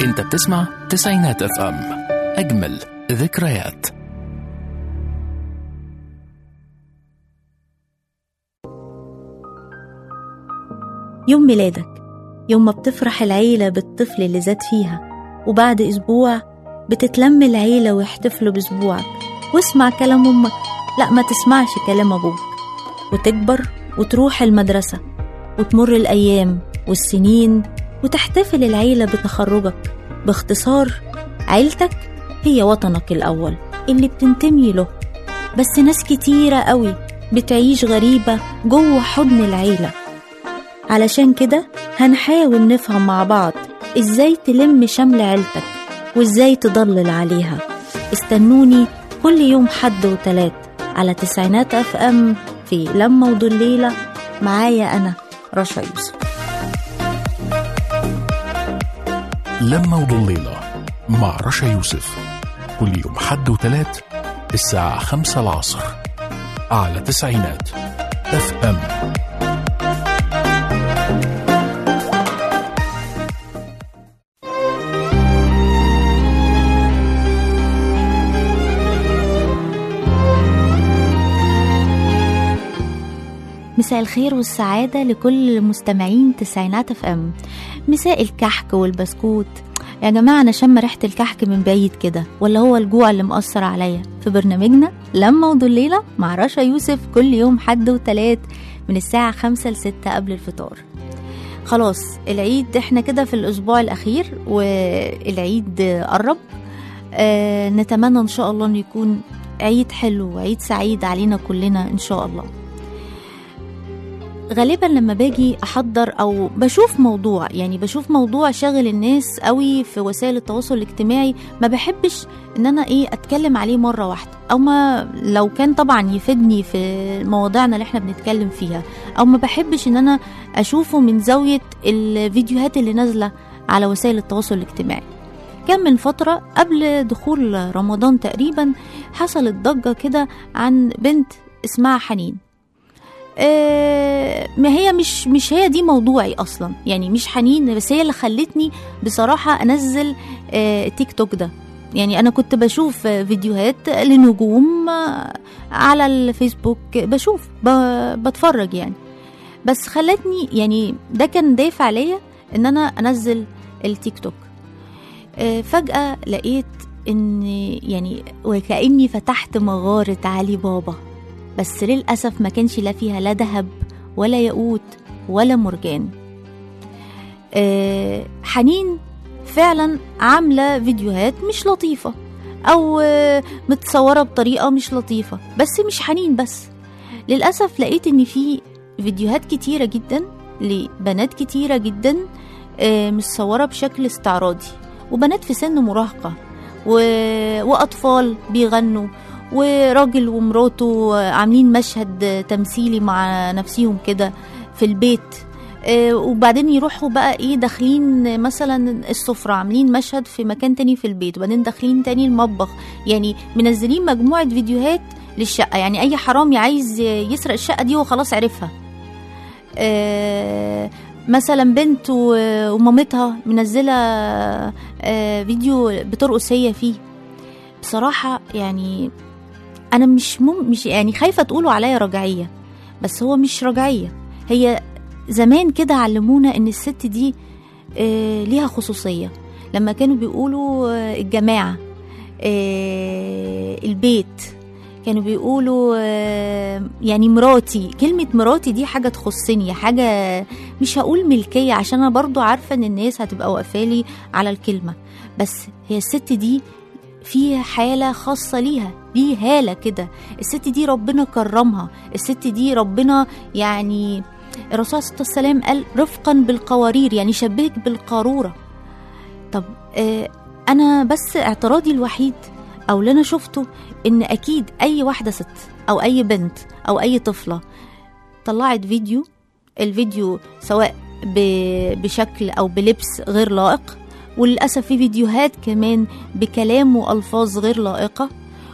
انت بتسمع تسعينات اف ام اجمل ذكريات يوم ميلادك يوم ما بتفرح العيلة بالطفل اللي زاد فيها وبعد أسبوع بتتلم العيلة ويحتفلوا بأسبوعك واسمع كلام أمك لا ما تسمعش كلام أبوك وتكبر وتروح المدرسة وتمر الأيام والسنين وتحتفل العيلة بتخرجك باختصار عيلتك هي وطنك الأول اللي بتنتمي له بس ناس كتيرة قوي بتعيش غريبة جوه حضن العيلة علشان كده هنحاول نفهم مع بعض ازاي تلم شمل عيلتك وازاي تضلل عليها استنوني كل يوم حد وتلات على تسعينات اف ام في لما وضليلة معايا انا رشا يوسف لما وضليلة مع رشا يوسف كل يوم حد وتلات الساعة خمسة العصر على تسعينات اف ام مساء الخير والسعادة لكل مستمعين تسعينات اف ام مساء الكحك والبسكوت يا جماعة أنا شم ريحة الكحك من بعيد كده ولا هو الجوع اللي مأثر عليا في برنامجنا لما وضليلة مع رشا يوسف كل يوم حد وتلات من الساعة خمسة لستة قبل الفطار خلاص العيد احنا كده في الأسبوع الأخير والعيد قرب آه نتمنى إن شاء الله إنه يكون عيد حلو وعيد سعيد علينا كلنا إن شاء الله غالبا لما باجي احضر او بشوف موضوع يعني بشوف موضوع شاغل الناس قوي في وسائل التواصل الاجتماعي ما بحبش ان انا ايه اتكلم عليه مره واحده او ما لو كان طبعا يفيدني في مواضيعنا اللي احنا بنتكلم فيها او ما بحبش ان انا اشوفه من زاويه الفيديوهات اللي نازله على وسائل التواصل الاجتماعي كان من فترة قبل دخول رمضان تقريبا حصلت ضجة كده عن بنت اسمها حنين آه، ما هي مش مش هي دي موضوعي اصلا يعني مش حنين بس هي اللي خلتني بصراحه انزل آه، تيك توك ده يعني انا كنت بشوف آه، فيديوهات لنجوم آه، على الفيسبوك بشوف ب- بتفرج يعني بس خلتني يعني ده كان دافع ليا ان انا انزل التيك توك آه، فجاه لقيت ان يعني وكاني فتحت مغاره علي بابا بس للأسف ما كانش لا فيها لا ذهب ولا ياقوت ولا مرجان آه، حنين فعلا عاملة فيديوهات مش لطيفة أو آه، متصورة بطريقة مش لطيفة بس مش حنين بس للأسف لقيت إن في فيديوهات كتيرة جدا لبنات كتيرة جدا آه، متصورة بشكل استعراضي وبنات في سن مراهقة و... وأطفال بيغنوا وراجل ومراته عاملين مشهد تمثيلي مع نفسيهم كده في البيت آه، وبعدين يروحوا بقى ايه داخلين مثلا السفرة عاملين مشهد في مكان تاني في البيت وبعدين داخلين تاني المطبخ يعني منزلين مجموعة فيديوهات للشقة يعني أي حرامي عايز يسرق الشقة دي هو خلاص عرفها آه، مثلا بنت و- ومامتها منزلة آه، فيديو بترقص هي فيه بصراحة يعني انا مش مم مش يعني خايفه تقولوا عليا رجعيه بس هو مش رجعيه هي زمان كده علمونا ان الست دي آه ليها خصوصيه لما كانوا بيقولوا آه الجماعه آه البيت كانوا بيقولوا آه يعني مراتي كلمة مراتي دي حاجة تخصني حاجة مش هقول ملكية عشان أنا برضو عارفة إن الناس هتبقى واقفالي على الكلمة بس هي الست دي في حالة خاصة ليها ليه هالة كده الست دي ربنا كرمها الست دي ربنا يعني الرسول صلى الله عليه وسلم قال رفقا بالقوارير يعني شبهك بالقارورة طب آه أنا بس اعتراضي الوحيد أو اللي أنا شفته إن أكيد أي واحدة ست أو أي بنت أو أي طفلة طلعت فيديو الفيديو سواء ب- بشكل أو بلبس غير لائق وللأسف في فيديوهات كمان بكلام وألفاظ غير لائقة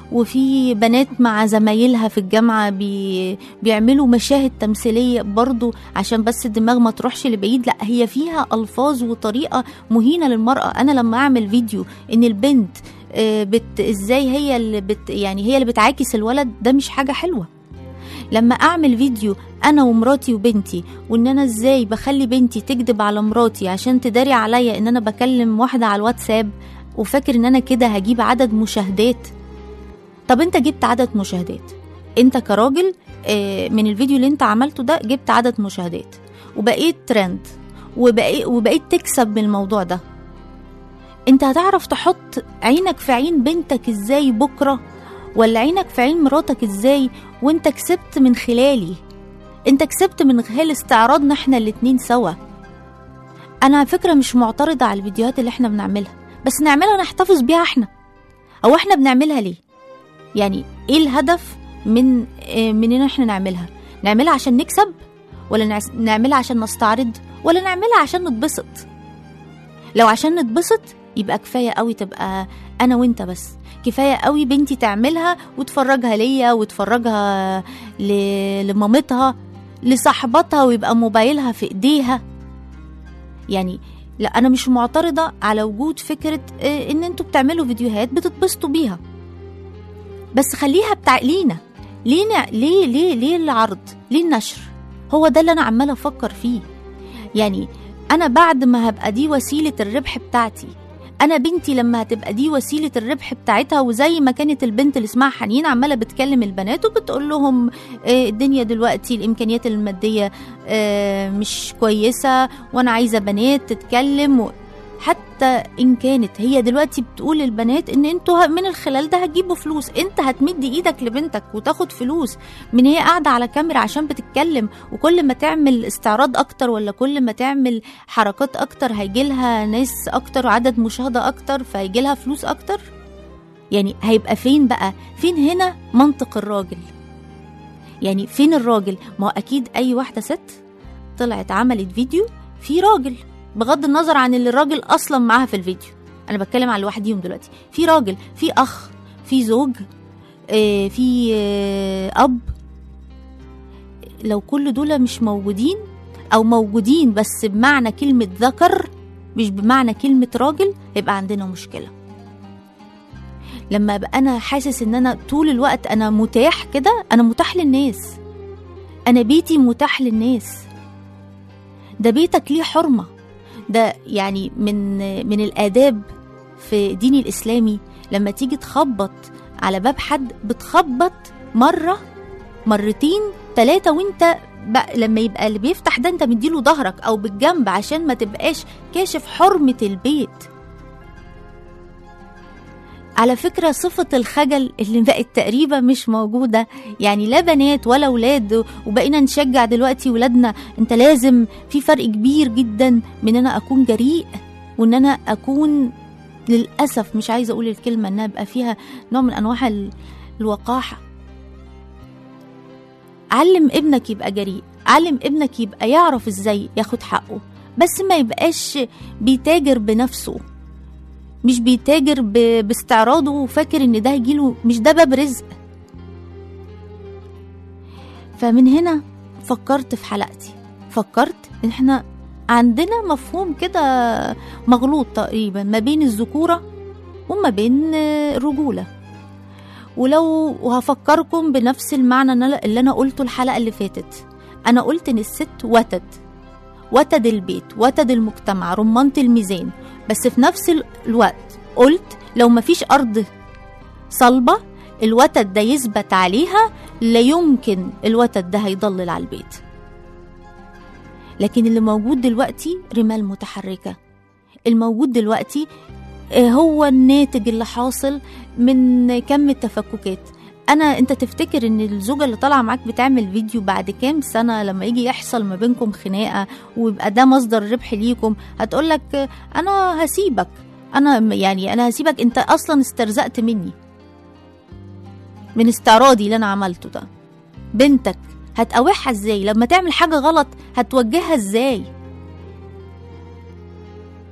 وفي بنات مع زمايلها في الجامعة بي بيعملوا مشاهد تمثيلية برضو عشان بس الدماغ ما تروحش لبعيد لا هي فيها ألفاظ وطريقة مهينة للمرأة أنا لما أعمل فيديو إن البنت آه، بت ازاي هي اللي بت يعني هي اللي بتعاكس الولد ده مش حاجة حلوة لما اعمل فيديو انا ومراتي وبنتي وان انا ازاي بخلي بنتي تكذب على مراتي عشان تداري عليا ان انا بكلم واحده على الواتساب وفاكر ان انا كده هجيب عدد مشاهدات طب انت جبت عدد مشاهدات انت كراجل آه، من الفيديو اللي انت عملته ده جبت عدد مشاهدات وبقيت ترند وبقيت, وبقيت تكسب من الموضوع ده انت هتعرف تحط عينك في عين بنتك ازاي بكره ولا عينك في عين مراتك ازاي وانت كسبت من خلالي انت كسبت من خلال استعراضنا احنا الاتنين سوا انا على فكره مش معترضه على الفيديوهات اللي احنا بنعملها بس نعملها نحتفظ بيها احنا او احنا بنعملها ليه يعني ايه الهدف من اه، من ان احنا نعملها نعملها عشان نكسب ولا نعس- نعملها عشان نستعرض ولا نعملها عشان نتبسط لو عشان نتبسط يبقى كفايه قوي تبقى انا وانت بس كفايه قوي بنتي تعملها وتفرجها ليا وتفرجها ل... لمامتها لصاحبتها ويبقى موبايلها في ايديها يعني لا انا مش معترضه على وجود فكره آه، ان انتوا بتعملوا فيديوهات بتتبسطوا بيها بس خليها بتاع لينا لينا ليه ليه ليه العرض ليه النشر هو ده اللي انا عماله افكر فيه يعني انا بعد ما هبقى دي وسيله الربح بتاعتي انا بنتي لما هتبقى دي وسيله الربح بتاعتها وزي ما كانت البنت اللي اسمها حنين عماله بتكلم البنات وبتقول لهم آه، الدنيا دلوقتي الامكانيات الماديه آه، مش كويسه وانا عايزه بنات تتكلم و... حتى ان كانت هي دلوقتي بتقول للبنات ان انتوا ه- من الخلال ده هتجيبوا فلوس انت هتمد ايدك لبنتك وتاخد فلوس من هي قاعده على كاميرا عشان بتتكلم وكل ما تعمل استعراض اكتر ولا كل ما تعمل حركات اكتر هيجي لها ناس اكتر وعدد مشاهده اكتر فهيجي لها فلوس اكتر يعني هيبقى فين بقى فين هنا منطق الراجل يعني فين الراجل ما هو اكيد اي واحده ست طلعت عملت فيديو في راجل بغض النظر عن اللي الراجل اصلا معاها في الفيديو انا بتكلم عن لوحديهم دلوقتي في راجل في اخ في زوج آه، في آه، اب لو كل دول مش موجودين او موجودين بس بمعنى كلمه ذكر مش بمعنى كلمه راجل يبقى عندنا مشكله لما ابقى انا حاسس ان انا طول الوقت انا متاح كده انا متاح للناس انا بيتي متاح للناس ده بيتك ليه حرمه ده يعني من من الآداب في ديني الإسلامي لما تيجي تخبط على باب حد بتخبط مرة مرتين ثلاثة وانت بق- لما يبقى اللي بيفتح ده انت مديله ظهرك او بالجنب عشان ما تبقاش كاشف حرمة البيت على فكرة صفة الخجل اللي بقت تقريبا مش موجودة يعني لا بنات ولا ولاد وبقينا نشجع دلوقتي ولادنا انت لازم في فرق كبير جدا من ان انا اكون جريء وان انا اكون للاسف مش عايزه اقول الكلمه انها بقى فيها نوع من انواع ال- الوقاحه علم ابنك يبقى جريء علم ابنك يبقى يعرف ازاي ياخد حقه بس ما يبقاش بيتاجر بنفسه مش بيتاجر ب... باستعراضه وفاكر ان ده هيجيله مش ده باب رزق فمن هنا فكرت في حلقتي فكرت ان احنا عندنا مفهوم كده مغلوط تقريبا ما بين الذكورة وما بين آه، الرجولة ولو وهفكركم بنفس المعنى اللي أنا- اللي انا قلته الحلقة اللي فاتت انا قلت ان الست وتد وتد البيت وتد المجتمع رمانة الميزان بس في نفس ال- الوقت قلت لو مفيش ارض صلبة الوتد ده يثبت عليها لا يمكن الوتد ده هيضلل على البيت لكن اللي موجود دلوقتي رمال متحركة الموجود دلوقتي آه، هو الناتج اللي حاصل من كم التفككات انا انت تفتكر ان الزوجه اللي طالعه معاك بتعمل فيديو بعد كام سنه لما يجي يحصل ما بينكم خناقه ويبقى ده مصدر ربح ليكم هتقولك انا هسيبك انا يعني انا هسيبك انت اصلا استرزقت مني من استعراضي اللي انا عملته ده بنتك هتقاوحها ازاي لما تعمل حاجه غلط هتوجهها ازاي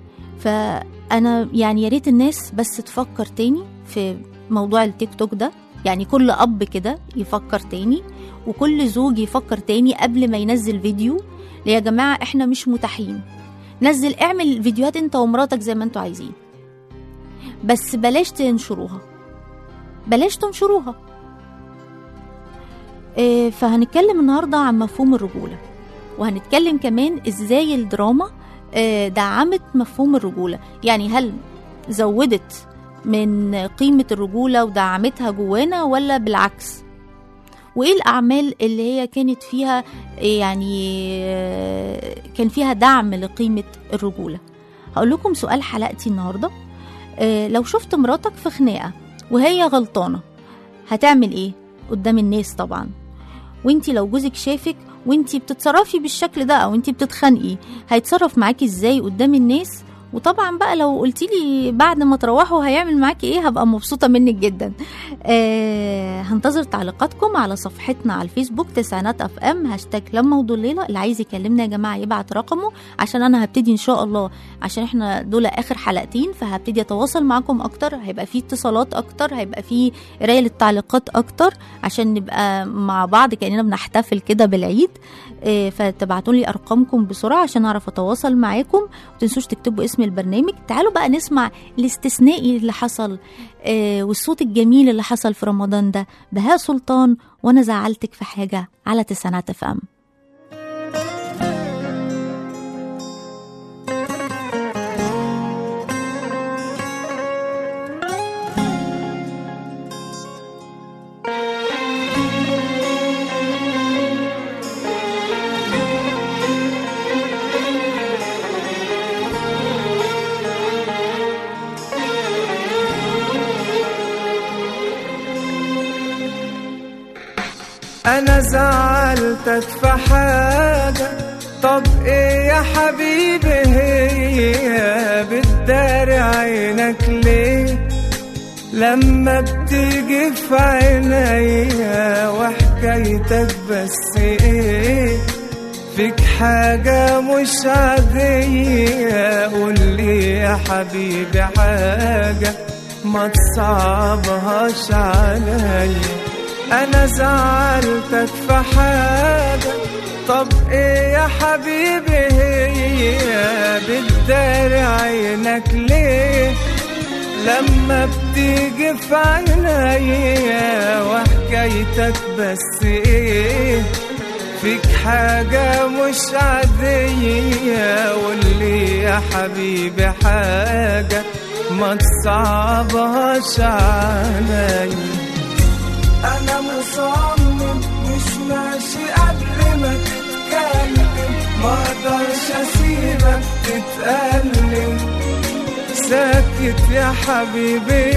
فانا يعني يا ريت الناس بس تفكر تاني في موضوع التيك توك ده يعني كل اب كده يفكر تاني وكل زوج يفكر تاني قبل ما ينزل فيديو يا جماعه احنا مش متاحين نزل اعمل فيديوهات انت ومراتك زي ما انتوا عايزين بس بلاش تنشروها بلاش تنشروها إيه، فهنتكلم النهارده عن مفهوم الرجوله وهنتكلم كمان ازاي الدراما آه، دعمت مفهوم الرجوله يعني هل زودت من قيمه الرجوله ودعمتها جوانا ولا بالعكس وايه الاعمال اللي هي كانت فيها يعني آه، كان فيها دعم لقيمه الرجوله هقول لكم سؤال حلقتي النهارده آه، لو شفت مراتك في خناقه وهي غلطانه هتعمل ايه قدام الناس طبعا وانتي لو جوزك شافك وانتي بتتصرفي بالشكل ده او انتي بتتخانقي هيتصرف معاكي ازاي قدام الناس وطبعا بقى لو قلتي لي بعد ما تروحوا هيعمل معاكي ايه هبقى مبسوطه منك جدا آه هنتظر تعليقاتكم على صفحتنا على الفيسبوك تسعينات اف ام هاشتاج لما وضليله اللي عايز يكلمنا يا جماعه يبعت رقمه عشان انا هبتدي ان شاء الله عشان احنا دول اخر حلقتين فهبتدي اتواصل معاكم اكتر هيبقى في اتصالات اكتر هيبقى في قرايه للتعليقات اكتر عشان نبقى مع بعض كاننا بنحتفل كده بالعيد آه، فتبعتوا لي ارقامكم بسرعه عشان اعرف اتواصل معاكم وتنسوش تكتبوا اسم البرنامج تعالوا بقى نسمع الاستثنائي اللي حصل آه، والصوت الجميل اللي حصل في رمضان ده بهاء سلطان وانا زعلتك في حاجه على تسعينات اف ام انا زعلتك في حاجة طب ايه يا حبيبي هي بتداري عينك ليه لما بتيجي في عينيا وحكايتك بس ايه فيك حاجة مش عادية قولي يا حبيبي حاجة ما تصعبهاش عليا انا زعلتك في حاجة طب ايه يا حبيبي هي بتداري عينك ليه لما بتيجي في عينيا وحكايتك بس ايه فيك حاجة مش عادية قولي يا حبيبي حاجة ما تصعبهاش عليا انا مصمم مش ماشي قبل ما تتكلم ما اقدرش اسيبك تتألم ساكت يا حبيبي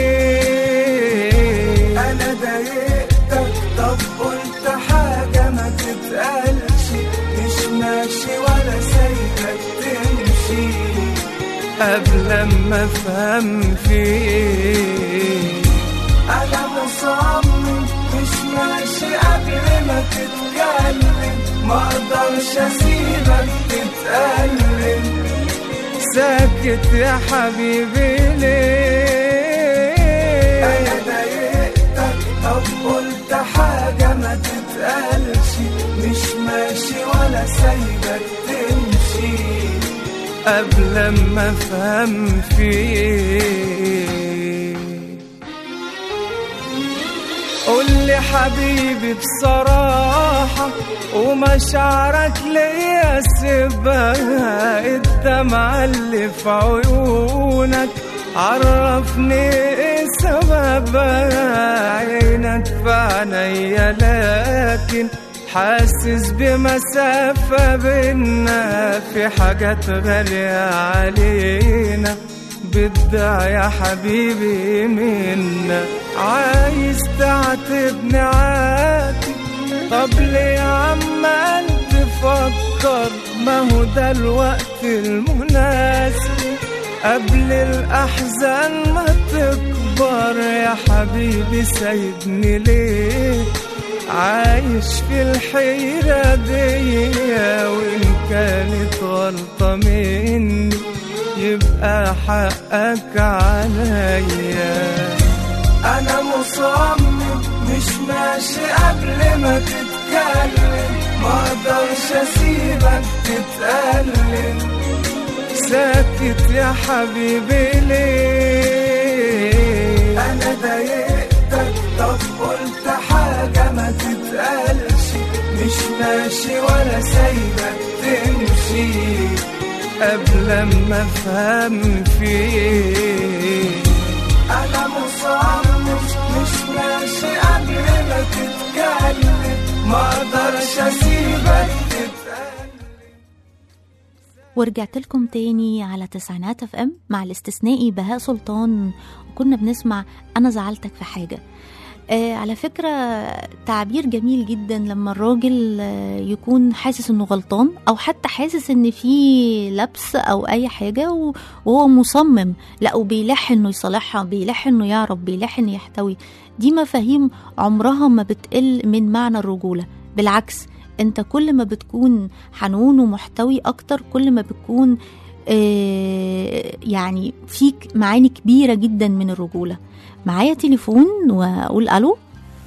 ليه انا ضايقتك طب قلت حاجة ما تتقالش مش ماشي ولا سايبك تمشي قبل ما افهم فيه انا مصمم مش ماشي قبل ما تتكلم ما اقدرش اسيبك تتألم ساكت يا حبيبي ليه انا ضايقتك طب قلت حاجة ما تتقالش مش ماشي ولا سايبك تمشي قبل ما افهم فيه قولي حبيبي بصراحة ومشاعرك ليا سيبها الدمعة اللي في عيونك عرفني ايه سببها عينك في عينيا لكن حاسس بمسافة بينا في حاجات غالية علينا بدع يا حبيبي منا عايز تعاتبني عاتب طب ليه عمال تفكر ما هو ده الوقت المناسب قبل الأحزان ما تكبر يا حبيبي سايبني ليه عايش في الحيرة دي وإن كانت غلطة مني يبقى حقك عليا أنا مصمم ماشي قبل ما تتكلم ما اقدرش اسيبك تتألم ساكت يا حبيبي ليه انا ضايقتك طب قلت حاجة ما تتقالش مش ماشي ولا سايبك تمشي قبل ما افهم فيك انا مصمم مش ماشي قبل ما تتكلم ما اقدرش اسيبك تتقلب ورجعت لكم تاني على تسعينات اف ام مع الاستثنائي بهاء سلطان وكنا بنسمع انا زعلتك في حاجه آه على فكرة تعبير جميل جدا لما الراجل آه يكون حاسس انه غلطان او حتى حاسس ان في لبس او اي حاجة و- وهو مصمم لا وبيلح انه يصالحها بيلح انه يعرف بيلح انه يحتوي دي مفاهيم عمرها ما بتقل من معنى الرجولة بالعكس انت كل ما بتكون حنون ومحتوي اكتر كل ما بتكون آه، يعني فيك معاني كبيرة جدا من الرجولة معايا تليفون واقول الو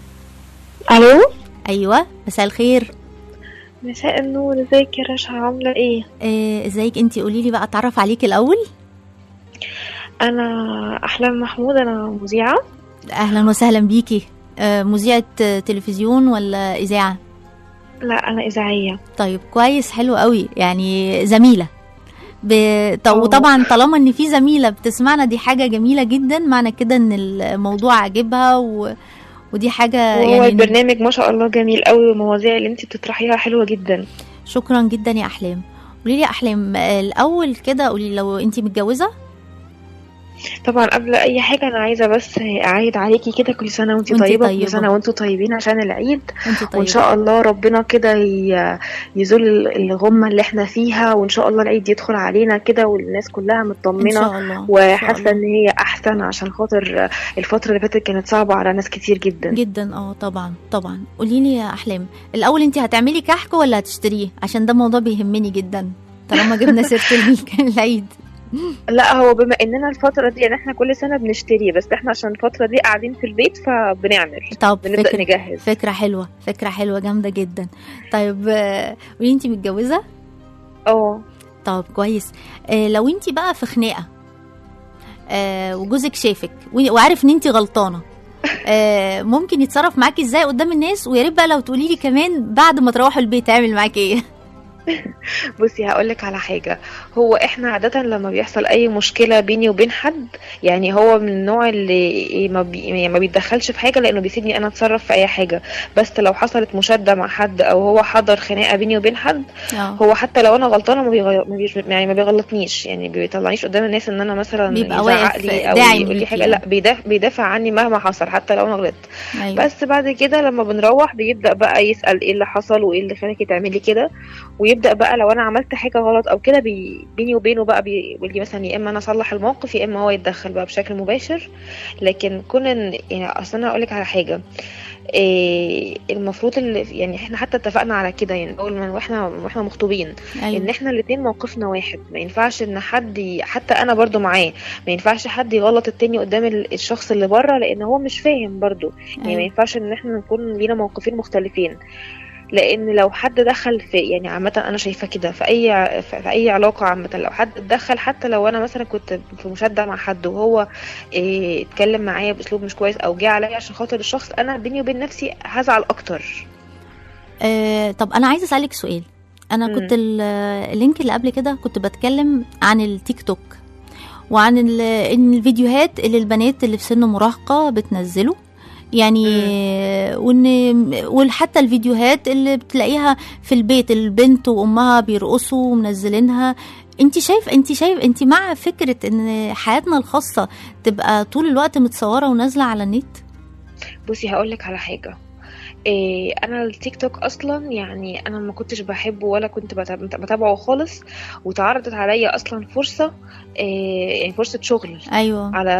الو ايوه مساء الخير مساء النور ازيك يا رشا عامله ايه آه، ازيك انتي قولي لي بقى اتعرف عليك الاول انا احلام محمود انا مذيعه اهلا وسهلا بيكي آه، مذيعة آه، تلفزيون ولا اذاعة لا انا اذاعيه طيب كويس حلو قوي يعني زميلة ب... ط- أوه. وطبعا طالما ان في زميلة بتسمعنا دي حاجة جميلة جدا معنى كده ان الموضوع عاجبها و... ودي حاجة وهو يعني البرنامج ما شاء الله جميل قوي والمواضيع اللي انت بتطرحيها حلوه جدا شكرا جدا يا احلام قولي لي يا احلام آه، الاول كده قولي لو انتي متجوزة طبعا قبل اي حاجه انا عايزه بس اعيد عليكي كده كل سنه وانت وانتي طيبه طيبة. كل سنه وانتم طيبين عشان العيد انتي طيبة وان شاء الله ربنا كده ي- يزول الغمه اللي احنا فيها وان شاء الله العيد يدخل علينا كده والناس كلها ان مطمنه شاء الله إن شاء وحاسه الله. ان هي احسن عشان خاطر الفتره اللي فاتت كانت صعبه على ناس كتير جدا جدا اه طبعا طبعا قولي لي يا احلام الاول انت هتعملي كحك ولا هتشتريه عشان ده موضوع بيهمني جدا طالما جبنا سيره ال- العيد لا هو بما اننا الفتره دي يعني احنا كل سنه بنشتريه بس احنا عشان الفتره دي قاعدين في البيت فبنعمل طب بنبدا فكره نجهز فكره حلوه فكره حلوه جامده جدا طيب آه، قولي انت متجوزه اه طب كويس آه لو انت بقى في خناقه آه وجوزك شافك و- وعارف ان انت غلطانه آه ممكن يتصرف معاكي ازاي قدام الناس ويا ريت بقى لو تقولي لي كمان بعد ما تروحوا البيت هيعمل معاكي ايه بصي هقولك على حاجه هو احنا عاده لما بيحصل اي مشكله بيني وبين حد يعني هو من النوع اللي ما, بي... يعني ما بيتدخلش في حاجه لانه بيسيبني انا اتصرف في اي حاجه بس لو حصلت مشاده مع حد او هو حضر خناقه بيني وبين حد اه هو حتى لو انا غلطانه ما, بيغير... ما بيش... يعني ما بيغلطنيش يعني بيطلعنيش قدام الناس ان انا مثلا بيبقى يزعق واقف لي او داعم يقول لي ليكي حاجه يعني. لا بيدافع, بيدافع عني مهما حصل حتى لو انا غلطت ايوه بس بعد كده لما بنروح بيبدأ بقى يسأل ايه اللي حصل وايه اللي خلاكي تعملي كده ويبدأ بقى لو انا عملت حاجة غلط او كده بي بيني وبينه بقى بيقول لي مثلا يا اما انا اصلح الموقف يا اما هو يتدخل بقى بشكل مباشر لكن كون ان يعني اصل انا هقول لك على حاجة إيه المفروض اللي يعني احنا حتى اتفقنا على كده يعني اول ما واحنا واحنا مخطوبين ان ايوه احنا الاتنين موقفنا واحد ما ينفعش ان حد ي... حتى انا برضو معاه ما ينفعش حد يغلط التاني قدام ال- الشخص اللي بره لان هو مش فاهم برضو يعني ما أيوة. ينفعش ان احنا نكون لينا موقفين مختلفين لان لو حد دخل في يعني عامه انا شايفه كده في اي ع- في في اي علاقه عامه لو حد اتدخل حتى لو انا مثلا كنت في مشاده مع حد وهو إيه اتكلم معايا باسلوب مش كويس او جه عليا عشان خاطر الشخص انا بيني وبين نفسي هزعل اكتر آه طب انا عايزه اسالك سؤال انا مم. كنت ال- اللينك اللي قبل كده كنت بتكلم عن التيك توك وعن ال- إن الفيديوهات اللي البنات اللي في سن مراهقه بتنزله يعني وان وحتى الفيديوهات اللي بتلاقيها في البيت البنت وامها بيرقصوا ومنزلينها انت شايف انت شايف انت مع فكره ان حياتنا الخاصه تبقى طول الوقت متصوره ونازله على النت بصي هقول لك على حاجه إيه انا التيك توك اصلا يعني انا ما كنتش بحبه ولا كنت بتا- بتابعه خالص وتعرضت عليا اصلا فرصه إيه يعني فرصه شغل ايوه على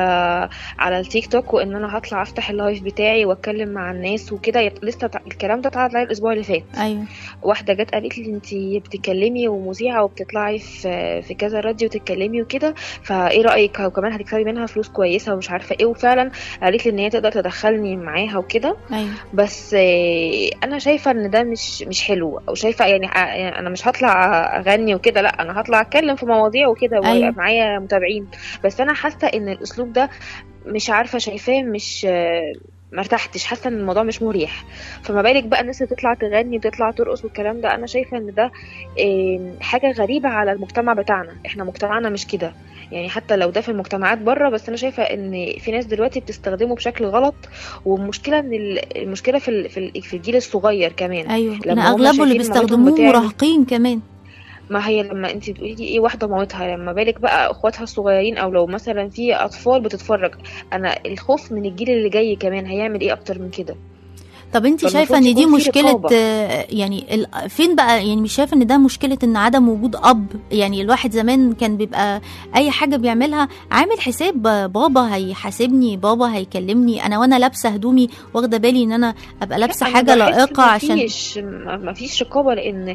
على التيك توك وان انا هطلع افتح اللايف بتاعي واتكلم مع الناس وكده يت- لسه تع- الكلام ده اتعرض عليا الاسبوع اللي فات ايوه واحده جت قالت لي انت بتتكلمي ومذيعه وبتطلعي في في كذا راديو تتكلمي وكده فايه رايك وكمان هتكسبي منها فلوس كويسه ومش عارفه ايه وفعلا قالت لي ان هي تقدر تدخلني معاها وكده ايوه بس آه، انا شايفه ان ده مش مش حلو او شايفه يعني ع- يعني انا مش هطلع اغني وكده لا انا هطلع اتكلم في مواضيع وكده أيوة. ويبقى معايا متابعين بس انا حاسه ان الاسلوب ده مش عارفه شايفاه مش آه، ما ارتحتش حاسه ان الموضوع مش مريح فما بالك بقى الناس اللي تطلع تغني وتطلع ترقص والكلام ده انا شايفه ان ده آه، حاجه غريبه على المجتمع بتاعنا احنا مجتمعنا مش كده يعني حتى لو ده في المجتمعات بره بس انا شايفه ان في ناس دلوقتي بتستخدمه بشكل غلط والمشكله ان ال- المشكله في ال- في ال- في الجيل الصغير كمان ايوه لما انا هما اغلبه اللي شايفين مامتهم بيستخدموه بتعمل- مراهقين كمان ما هي لما انت بتقولي لي ايه واحده مامتها لما بالك بقى اخواتها الصغيرين او لو مثلا في اطفال بتتفرج انا الخوف من الجيل اللي جاي كمان هيعمل ايه اكتر من كده طب انت فالمفروض شايفه ان دي يكون في مشكله رقابة. آه، يعني ال- فين بقى يعني مش شايفه ان ده مشكله ان عدم وجود اب يعني الواحد زمان كان بيبقى اي حاجه بيعملها عامل حساب بابا هيحاسبني بابا هيكلمني انا وانا لابسه هدومي واخده بالي ان انا ابقى لابسه أنا حاجه بحس لائقه عشان مفيش مفيش رقابه لان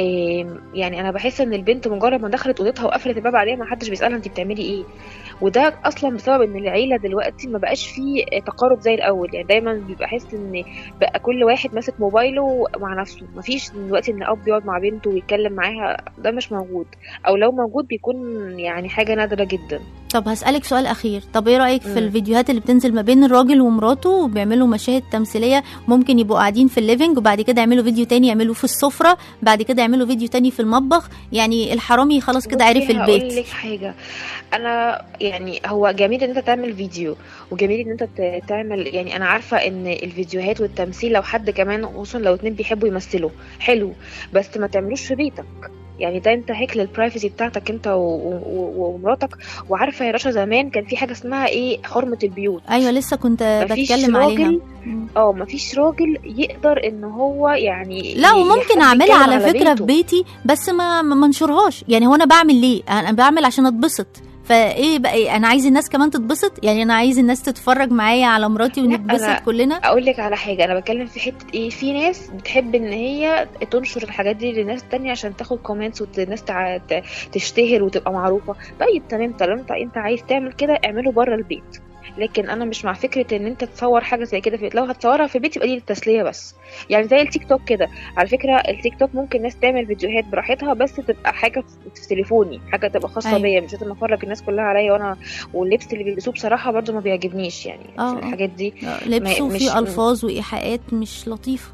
آم، يعني انا بحس ان البنت مجرد ما دخلت اوضتها وقفلت الباب عليها ما حدش بيسالها انت بتعملي ايه وده اصلا بسبب ان العيله دلوقتي ما بقاش فيه تقارب زي الاول يعني دايما بيبقى حس ان بقى كل واحد ماسك موبايله مع نفسه مفيش دلوقتي ان اب يقعد مع بنته ويتكلم معاها ده مش موجود او لو موجود بيكون يعني حاجه نادره جدا طب هسألك سؤال أخير طب إيه رأيك في مم. الفيديوهات اللي بتنزل ما بين الراجل ومراته وبيعملوا مشاهد تمثيلية ممكن يبقوا قاعدين في الليفينج وبعد كده يعملوا فيديو تاني يعملوا في السفرة بعد كده يعملوا فيديو تاني في المطبخ يعني الحرامي خلاص كده عرف بصي هقول البيت لك حاجه انا يعني هو جميل ان انت تعمل فيديو وجميل ان انت ت- تعمل يعني انا عارفه ان الفيديوهات والتمثيل لو حد كمان خصوصا لو اتنين بيحبوا يمثلوا حلو بس ما تعملوش في بيتك يعني ده انت هيك للبرايفسي بتاعتك انت و- و- و- ومراتك وعارفه يا رشا زمان كان في حاجه اسمها ايه حرمه البيوت أيوة لسه كنت مفيش بتكلم عليها راجل مم. اه مفيش راجل يقدر ان هو يعني لا ي- وممكن يحب اعملها يتكلم على فكره في بيته. بيتي بس ما ما منشرهاش يعني هو انا بعمل ليه انا بعمل عشان اتبسط فايه بقى إيه؟ انا عايز الناس كمان تتبسط يعني انا عايز الناس تتفرج معايا على مراتي لا، ونتبسط أنا- كلنا اقول لك على حاجه انا بتكلم في حته ايه في ناس بتحب ان هي تنشر الحاجات دي لناس تانية عشان تاخد كومنتس والناس تع... ت- تشتهر وتبقى معروفه طيب تمام طالما انت عايز تعمل كده اعمله بره البيت لكن انا مش مع فكره ان انت تصور حاجه زي كده في البيت لو هتصورها في البيت يبقى دي للتسليه بس يعني زي التيك توك كده على فكره التيك توك ممكن ناس تعمل فيديوهات براحتها بس تبقى حاجه في في تليفوني حاجه تبقى خاصه أيوة. بيا مش لازم افرج الناس كلها عليا وانا واللبس اللي بيلبسوه بصراحه برضو ما بيعجبنيش يعني آه، في آه. الحاجات دي لبسوا مش- فيه الفاظ وايحاءات مش لطيفه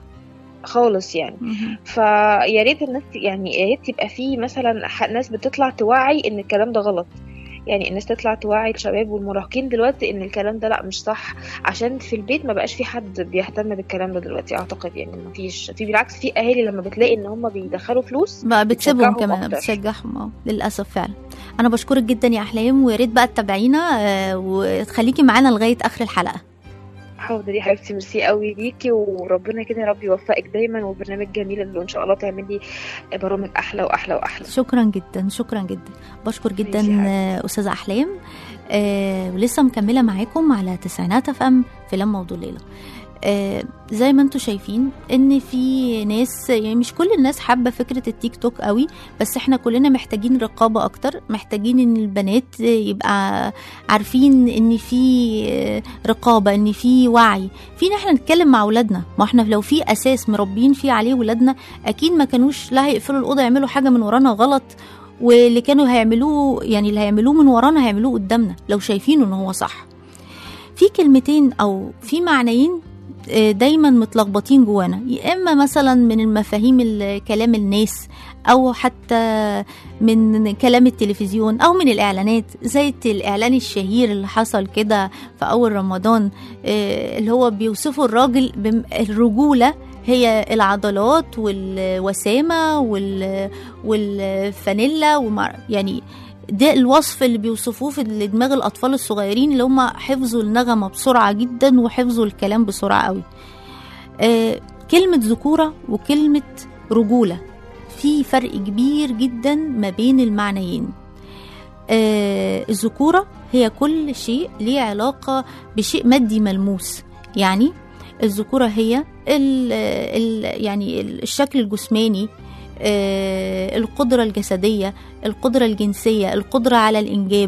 خالص يعني مهم. فيا ريت الناس يعني يا ريت يبقى في مثلا ح- ناس بتطلع توعي ان الكلام ده غلط يعني الناس تطلع توعي الشباب والمراهقين دلوقتي ان الكلام ده لا مش صح عشان في البيت ما بقاش في حد بيهتم بالكلام ده دلوقتي اعتقد يعني ما فيش في بالعكس في اهالي لما بتلاقي ان هم بيدخلوا فلوس بقى بتسيبهم بتشجعهم كمان أكتر. بتشجعهم اه للاسف فعلا انا بشكرك جدا يا احلام ويا ريت بقى تتابعينا آه، وتخليكي معانا لغايه اخر الحلقه حاضر يا حبيبتي ميرسي قوي ليكي وربنا كده يا رب يوفقك دايما وبرنامج جميل اللي ان شاء الله تعملي برامج احلى واحلى واحلى شكرا جدا شكرا جدا بشكر جدا ماشي يا حبيبتي. آه، استاذه احلام آه ولسه مكمله معاكم على تسعينات اف ام في لما وليله آه زي ما انتم شايفين ان في ناس يعني مش كل الناس حابه فكره التيك توك قوي بس احنا كلنا محتاجين رقابه اكتر محتاجين ان البنات يبقى عارفين ان في آه، رقابه ان في وعي في ان احنا نتكلم مع اولادنا ما احنا لو في اساس مربين فيه عليه ولادنا اكيد ما كانوش لا هيقفلوا الاوضه يعملوا حاجه من ورانا غلط واللي كانوا هيعملوه يعني اللي هيعملوه من ورانا هيعملوه قدامنا لو شايفينه ان هو صح في كلمتين او في معنيين آه، دايما متلخبطين جوانا يا اما مثلا من المفاهيم ال- كلام الناس او حتى من كلام التلفزيون او من الاعلانات زي الاعلان الشهير اللي حصل كده في اول رمضان آه، اللي هو بيوصفوا الراجل بالرجوله هي العضلات والوسامه وال والفانيلا ومع يعني ده الوصف اللي بيوصفوه في دماغ الاطفال الصغيرين اللي هم حفظوا النغمه بسرعه جدا وحفظوا الكلام بسرعه قوي آه كلمة ذكورة وكلمة رجولة في فرق كبير جدا ما بين المعنيين آه الذكورة هي كل شيء ليه علاقة بشيء مادي ملموس يعني الذكورة هي ال ال يعني الشكل الجسماني آه القدرة الجسدية القدرة الجنسية القدرة على الإنجاب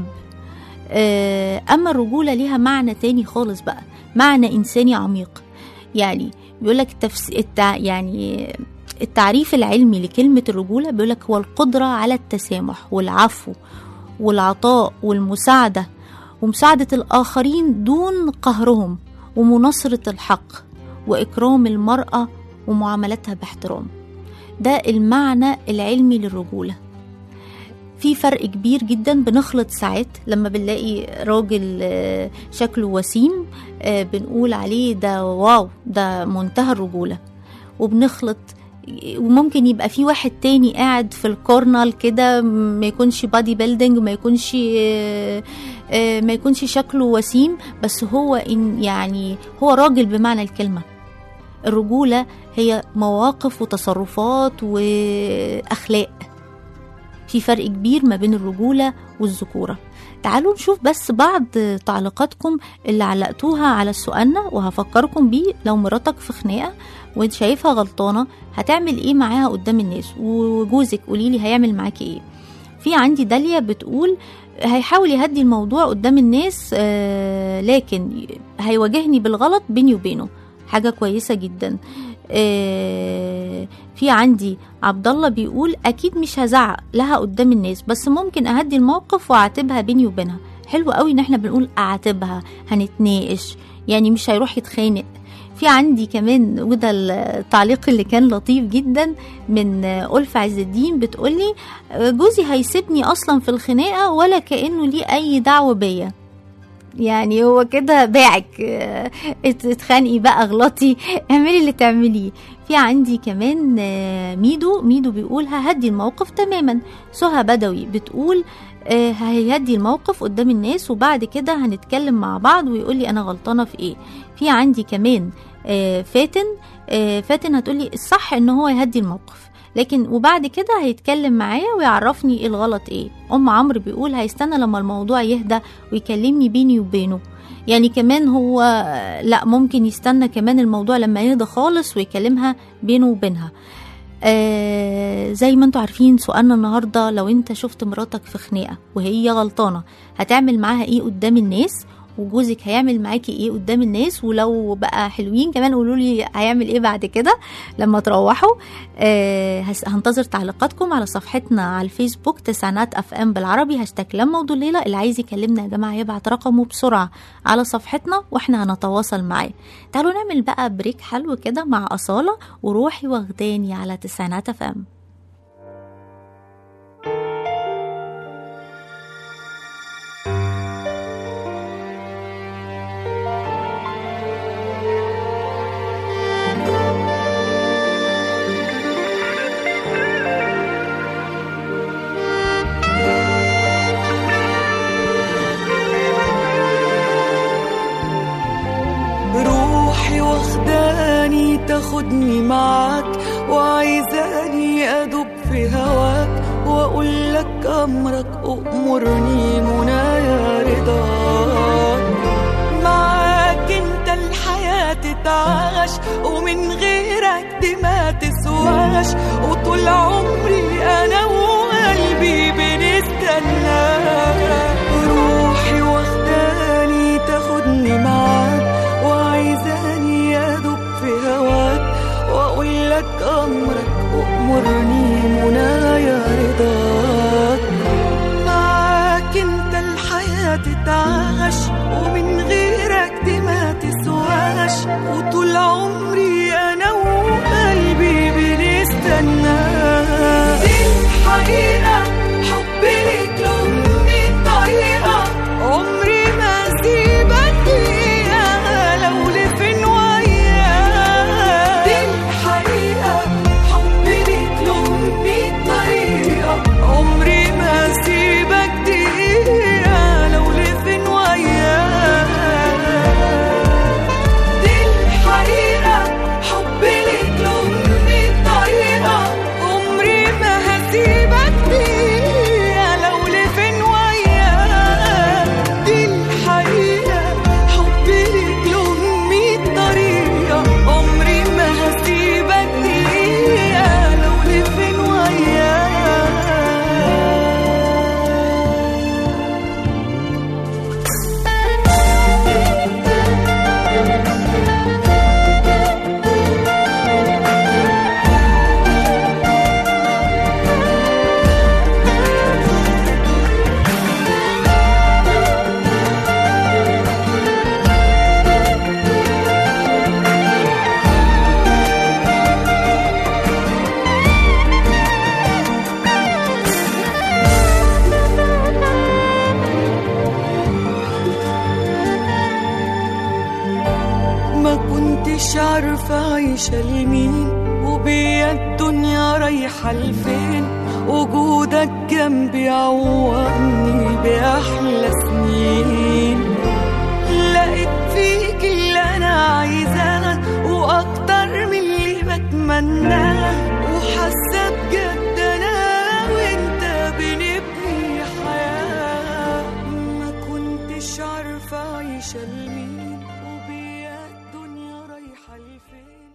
آه أما الرجولة ليها معنى تاني خالص بقى معنى إنساني عميق يعني بيقولك تفس... التع... يعني التعريف العلمي لكلمة الرجولة بيقولك هو القدرة على التسامح والعفو والعطاء والمساعدة ومساعدة الآخرين دون قهرهم ومناصرة الحق وإكرام المرأة ومعاملتها باحترام ده المعنى العلمي للرجولة في فرق كبير جدا بنخلط ساعات لما بنلاقي راجل آه، شكله وسيم آه، بنقول عليه ده واو ده منتهى الرجولة وبنخلط وممكن يبقى في واحد تاني قاعد في الكورنال كده ما يكونش بادي بيلدينج ما يكونش آه، آه، ما يكونش شكله وسيم بس هو إن يعني هو راجل بمعنى الكلمة الرجولة هي مواقف وتصرفات وأخلاق في فرق كبير ما بين الرجولة والذكورة تعالوا نشوف بس بعض تعليقاتكم اللي علقتوها على سؤالنا وهفكركم بيه لو مراتك في خناقة وانت شايفها غلطانة هتعمل ايه معاها قدام الناس وجوزك قوليلي هيعمل معاكي ايه في عندي داليا بتقول هيحاول يهدي الموضوع قدام الناس آه لكن هيواجهني بالغلط بيني وبينه حاجة كويسة جدا آه في عندي عبد الله بيقول اكيد مش هزعق لها قدام الناس بس ممكن اهدي الموقف واعاتبها بيني وبينها حلو قوي ان احنا بنقول اعاتبها هنتناقش يعني مش هيروح يتخانق في عندي كمان وده التعليق اللي كان لطيف جدا من ألف عز الدين بتقولي جوزي هيسيبني أصلا في الخناقة ولا كأنه ليه أي دعوة بيا يعني هو كده باعك اه، اتخانقي بقى اغلطي اعملي اللي تعمليه في عندي كمان اه، ميدو ميدو بيقول ههدي الموقف تماما سهى بدوي بتقول اه، هيهدي الموقف قدام الناس وبعد كده هنتكلم مع بعض ويقول لي انا غلطانه في ايه في عندي كمان آه، فاتن آه، فاتن هتقولي الصح ان هو يهدي الموقف لكن وبعد كده هيتكلم معايا ويعرفني إيه الغلط ايه ام عمرو بيقول هيستنى لما الموضوع يهدى ويكلمني بيني وبينه يعني كمان هو آه، لا ممكن يستنى كمان الموضوع لما يهدى خالص ويكلمها بينه وبينها آه زي ما انتوا عارفين سؤالنا النهارده لو انت شفت مراتك في خناقه وهي غلطانه هتعمل معاها ايه قدام الناس وجوزك هيعمل معاكي ايه قدام الناس ولو بقى حلوين كمان قولوا لي هيعمل ايه بعد كده لما تروحوا آه هس- هنتظر تعليقاتكم على صفحتنا على الفيسبوك تسعينات اف ام بالعربي هاشتاج لما ودليله اللي عايز يكلمنا يا جماعه يبعت رقمه بسرعه على صفحتنا واحنا هنتواصل معاه تعالوا نعمل بقى بريك حلو كده مع اصاله وروحي واخداني على تسعينات اف ام روحي واخداني تاخدني معاك وعايزاني ادوب في هواك واقول لك امرك امرني منايا رضاك معاك انت الحياة تتعاش ومن غيرك دي ما تسواش وطول عمري انا وقلبي بنستناك روحي واخداني تاخدني معاك وعايزاني ادوب في هواك واقول لك امرك امرني منايا رضاك معاك انت الحياة تتعاش ومن غيرك دي ما تسواش وطول عمري انا وقلبي بنستناك دي الحقيقة حبي ليك له من طريقة عمري ما سيبك دقيقة لو لفين وياك دي الحقيقة حبي ليك له من طريقة عمري ما سيبك دقيقة لو لفين وياك كنتش عارفة عايشة لمين وبيا الدنيا رايحة لفين وجودك جنبي عوضني بأحلى سنين لقيت فيك اللي أنا عايزاه وأكتر من اللي بتمناه وحاسة بجد أنا وأنت بنبني حياة ما كنتش عارفة عايشة لمين وبيا الدنيا رايحة لفين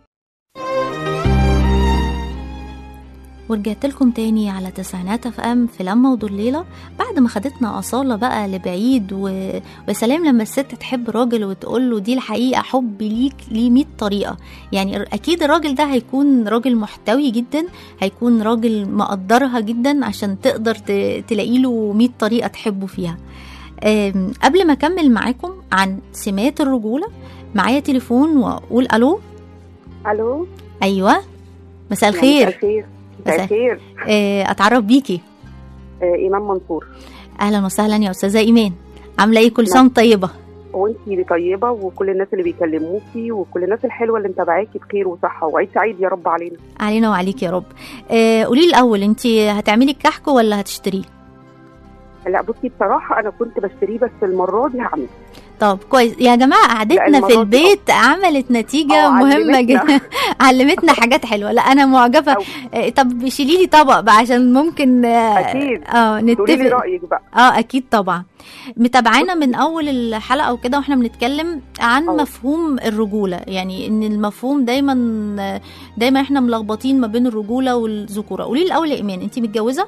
ورجعت لكم تاني على تسعينات اف ام في لما ودليلة بعد ما خدتنا أصالة بقى لبعيد و... وسلام لما الست تحب راجل وتقول له دي الحقيقة حبي ليك ليه 100 طريقة يعني أكيد الراجل ده هيكون راجل محتوي جدا هيكون راجل مقدرها جدا عشان تقدر ت... تلاقي له 100 طريقة تحبه فيها أم، قبل ما أكمل معاكم عن سمات الرجولة معايا تليفون وأقول ألو الو أيوة مساء مساء الخير الخير مساء- مساء الخير آه، أتعرف بيكي آه ايمان منصور اهلا وسهلا يا استاذه ايمان عامله ايه كل سنه وأنت طيبه وانتي طيبه وكل الناس اللي بيكلموكي وكل الناس الحلوه اللي متابعاكي بخير وصحه وعيد سعيد يا رب علينا علينا وعليك يا رب آه قولي لي الاول انت هتعملي الكحك ولا هتشتريه لا بصي بصراحه انا كنت بشتريه بس المره دي هعمل طب كويس يا جماعه قعدتنا المرة في دي البيت عملت نتيجه آه، مهمه علمتنا. جدا علمتنا حاجات حلوه لا انا معجبه أو. آه طب شيلي لي طبق بقى عشان ممكن اه اكيد آه، تقولي لي نتفق رايك بقى اه اكيد طبعا متابعانا من اول الحلقه وكده واحنا بنتكلم عن أه. مفهوم الرجوله يعني ان المفهوم دايما دايما احنا ملخبطين ما بين الرجوله والذكوره قولي لي الاول يا ايمان انت متجوزه